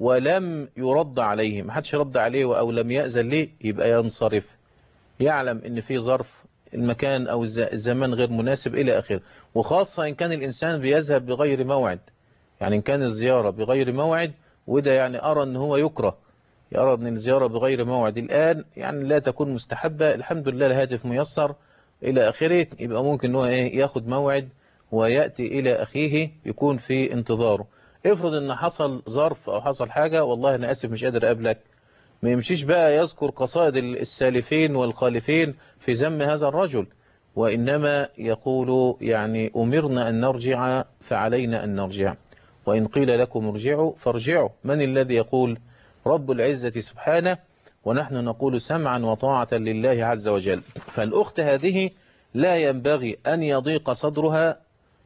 ولم يرد عليه ما حدش رد عليه أو لم يأذن ليه يبقى ينصرف يعلم ان في ظرف المكان او الز- الزمان غير مناسب الى اخره وخاصة ان كان الانسان بيذهب بغير موعد يعني ان كان الزيارة بغير موعد وده يعني ارى ان هو يكره يرى ان الزيارة بغير موعد الان يعني لا تكون مستحبة الحمد لله الهاتف ميسر الى اخره يبقى ممكن ان هو ايه ياخد موعد ويأتي الى اخيه يكون في انتظاره افرض ان حصل ظرف او حصل حاجة والله انا اسف مش قادر اقابلك ما يمشيش بقى يذكر قصائد السالفين والخالفين في ذم هذا الرجل وإنما يقول يعني أمرنا أن نرجع فعلينا أن نرجع وإن قيل لكم ارجعوا فارجعوا من الذي يقول رب العزة سبحانه ونحن نقول سمعا وطاعة لله عز وجل فالأخت هذه لا ينبغي أن يضيق صدرها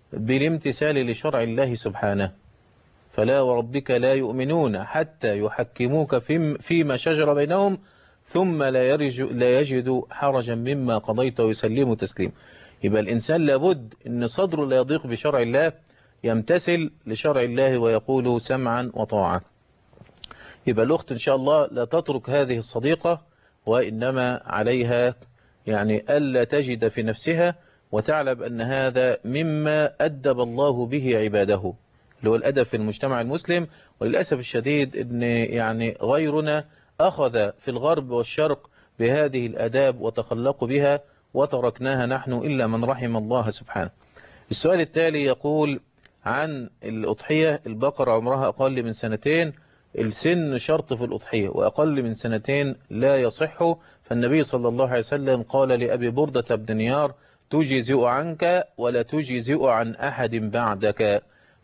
بالامتثال لشرع الله سبحانه فلا وربك لا يؤمنون حتى يحكموك في فيما شجر بينهم ثم لا يرج لا يجدوا حرجا مما قضيت ويسلموا تسليم يبقى الإنسان لابد أن صدره لا يضيق بشرع الله يمتثل لشرع الله ويقول سمعا وطاعة يبقى الأخت إن شاء الله لا تترك هذه الصديقة وإنما عليها يعني ألا تجد في نفسها وتعلم أن هذا مما أدب الله به عباده اللي هو الأدب في المجتمع المسلم وللأسف الشديد أن يعني غيرنا أخذ في الغرب والشرق بهذه الأداب وتخلقوا بها وتركناها نحن إلا من رحم الله سبحانه السؤال التالي يقول عن الأضحية البقرة عمرها أقل من سنتين السن شرط في الأضحية وأقل من سنتين لا يصح فالنبي صلى الله عليه وسلم قال لأبي بردة بن نيار تجزئ عنك ولا تجزئ عن أحد بعدك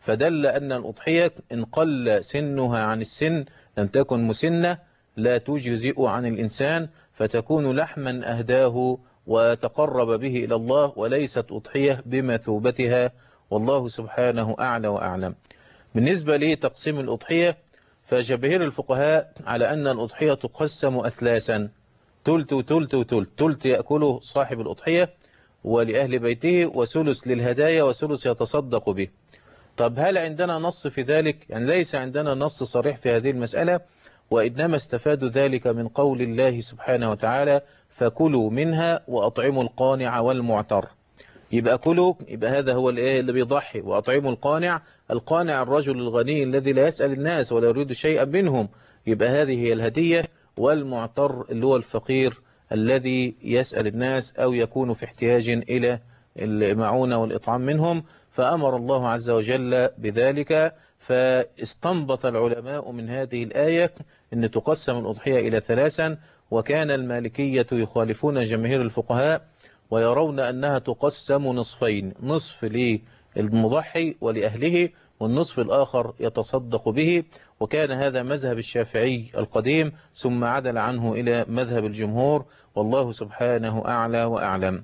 فدل أن الأضحية إن قل سنها عن السن لم تكن مسنة لا تجزئ عن الإنسان فتكون لحما أهداه وتقرب به إلى الله وليست أضحية بمثوبتها والله سبحانه أعلى وأعلم بالنسبة لتقسيم الأضحية فجماهير الفقهاء على أن الأضحية تقسم أثلاثا تلت وتلت وتلت تلت يأكله صاحب الأضحية ولأهل بيته وثلث للهدايا وثلث يتصدق به طب هل عندنا نص في ذلك يعني ليس عندنا نص صريح في هذه المسألة وإنما استفادوا ذلك من قول الله سبحانه وتعالى فكلوا منها وأطعموا القانع والمعتر يبقى كلوا يبقى هذا هو الايه اللي بيضحي وأطعموا القانع القانع الرجل الغني الذي لا يسأل الناس ولا يريد شيئا منهم يبقى هذه هي الهدية والمعتر اللي هو الفقير الذي يسأل الناس أو يكون في احتياج إلى المعونة والإطعام منهم فأمر الله عز وجل بذلك فاستنبط العلماء من هذه الآية أن تقسم الأضحية إلى ثلاثا وكان المالكية يخالفون جماهير الفقهاء ويرون أنها تقسم نصفين نصف للمضحي ولأهله والنصف الآخر يتصدق به وكان هذا مذهب الشافعي القديم ثم عدل عنه إلى مذهب الجمهور والله سبحانه أعلى وأعلم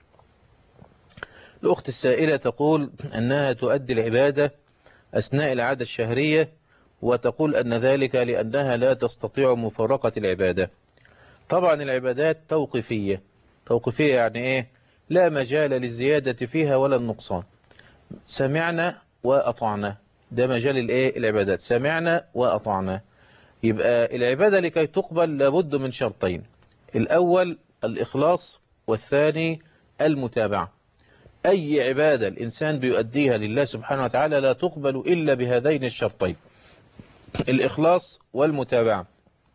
الأخت السائلة تقول أنها تؤدي العبادة أثناء العادة الشهرية وتقول أن ذلك لأنها لا تستطيع مفارقة العبادة طبعا العبادات توقيفية توقيفية يعني إيه لا مجال للزيادة فيها ولا النقصان سمعنا وأطعنا ده مجال الإيه العبادات سمعنا وأطعنا يبقى العبادة لكي تقبل لابد من شرطين الأول الإخلاص والثاني المتابعة أي عبادة الإنسان بيؤديها لله سبحانه وتعالى لا تقبل إلا بهذين الشرطين الإخلاص والمتابعة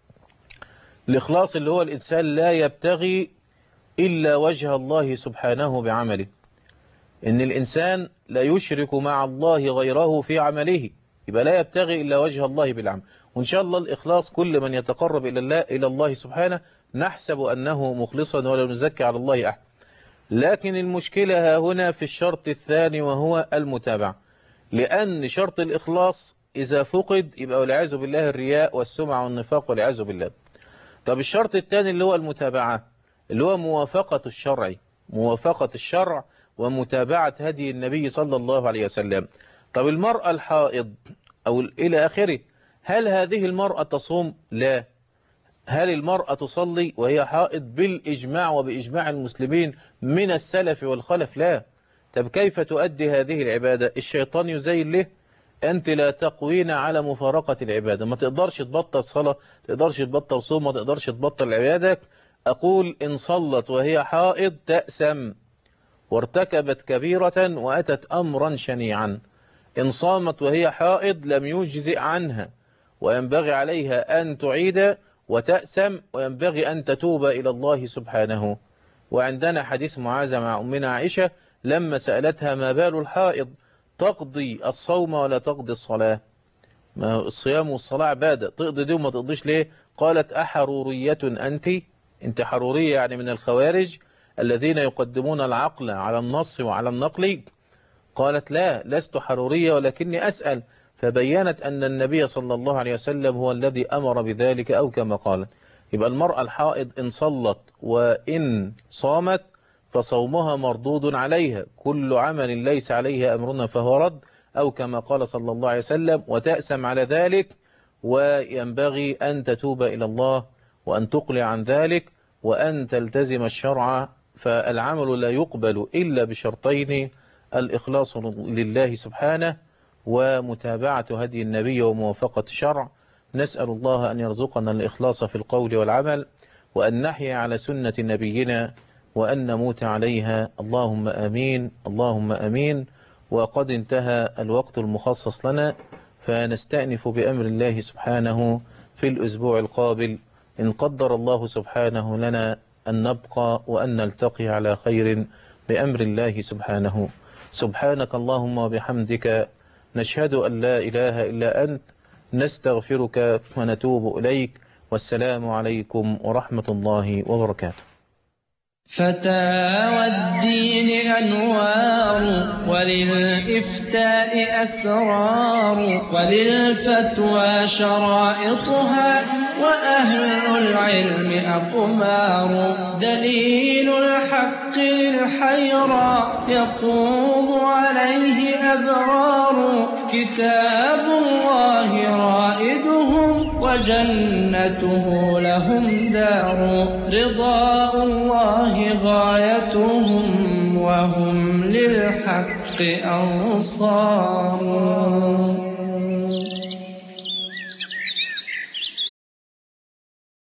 الإخلاص اللي هو الإنسان لا يبتغي إلا وجه الله سبحانه بعمله إن الإنسان لا يشرك مع الله غيره في عمله يبقى لا يبتغي إلا وجه الله بالعمل وإن شاء الله الإخلاص كل من يتقرب إلى الله, إلى الله سبحانه نحسب أنه مخلصا ولا نزكي على الله أحد لكن المشكلة هنا في الشرط الثاني وهو المتابعة لأن شرط الإخلاص إذا فقد يبقى والعياذ بالله الرياء والسمعة والنفاق والعياذ بالله طب الشرط الثاني اللي هو المتابعة اللي هو موافقة الشرع موافقة الشرع ومتابعة هدي النبي صلى الله عليه وسلم طب المرأة الحائض أو إلى آخره هل هذه المرأة تصوم؟ لا هل المرأة تصلي وهي حائض بالإجماع وبإجماع المسلمين من السلف والخلف لا طب كيف تؤدي هذه العبادة الشيطان يزين له أنت لا تقوين على مفارقة العبادة ما تقدرش تبطل صلاة تقدرش تبطل صوم ما تقدرش تبطل عبادك أقول إن صلت وهي حائض تأسم وارتكبت كبيرة وأتت أمرا شنيعا إن صامت وهي حائض لم يجزئ عنها وينبغي عليها أن تعيد وتأسم وينبغي أن تتوب إلى الله سبحانه وعندنا حديث معاذ مع أمنا عائشة لما سألتها ما بال الحائض تقضي الصوم ولا تقضي الصلاة ما الصيام والصلاة عبادة تقضي دي وما تقضيش ليه قالت أحرورية أنت أنت حرورية يعني من الخوارج الذين يقدمون العقل على النص وعلى النقل قالت لا لست حرورية ولكني أسأل فبينت أن النبي صلى الله عليه وسلم هو الذي أمر بذلك أو كما قال يبقى المرأة الحائض إن صلت وإن صامت فصومها مردود عليها كل عمل ليس عليها أمرنا فهو رد أو كما قال صلى الله عليه وسلم وتأسم على ذلك وينبغي أن تتوب إلى الله وأن تقلع عن ذلك وأن تلتزم الشرع فالعمل لا يقبل إلا بشرطين الإخلاص لله سبحانه ومتابعة هدي النبي وموافقة الشرع نسأل الله أن يرزقنا الإخلاص في القول والعمل وأن نحيا على سنة نبينا وأن نموت عليها اللهم آمين اللهم آمين وقد انتهى الوقت المخصص لنا فنستأنف بأمر الله سبحانه في الأسبوع القابل إن قدر الله سبحانه لنا أن نبقى وأن نلتقي على خير بأمر الله سبحانه سبحانك اللهم وبحمدك نشهد أن لا إله إلا أنت نستغفرك ونتوب إليك والسلام عليكم ورحمة الله وبركاته فتاوى الدين أنوار وللإفتاء أسرار وللفتوى شرائطها وأهل العلم أقمار دليل الحق للحيرى يقوم عليه أبرار كتاب الله رائدهم وجنته لهم دار رضاء الله غايتهم وهم للحق أنصار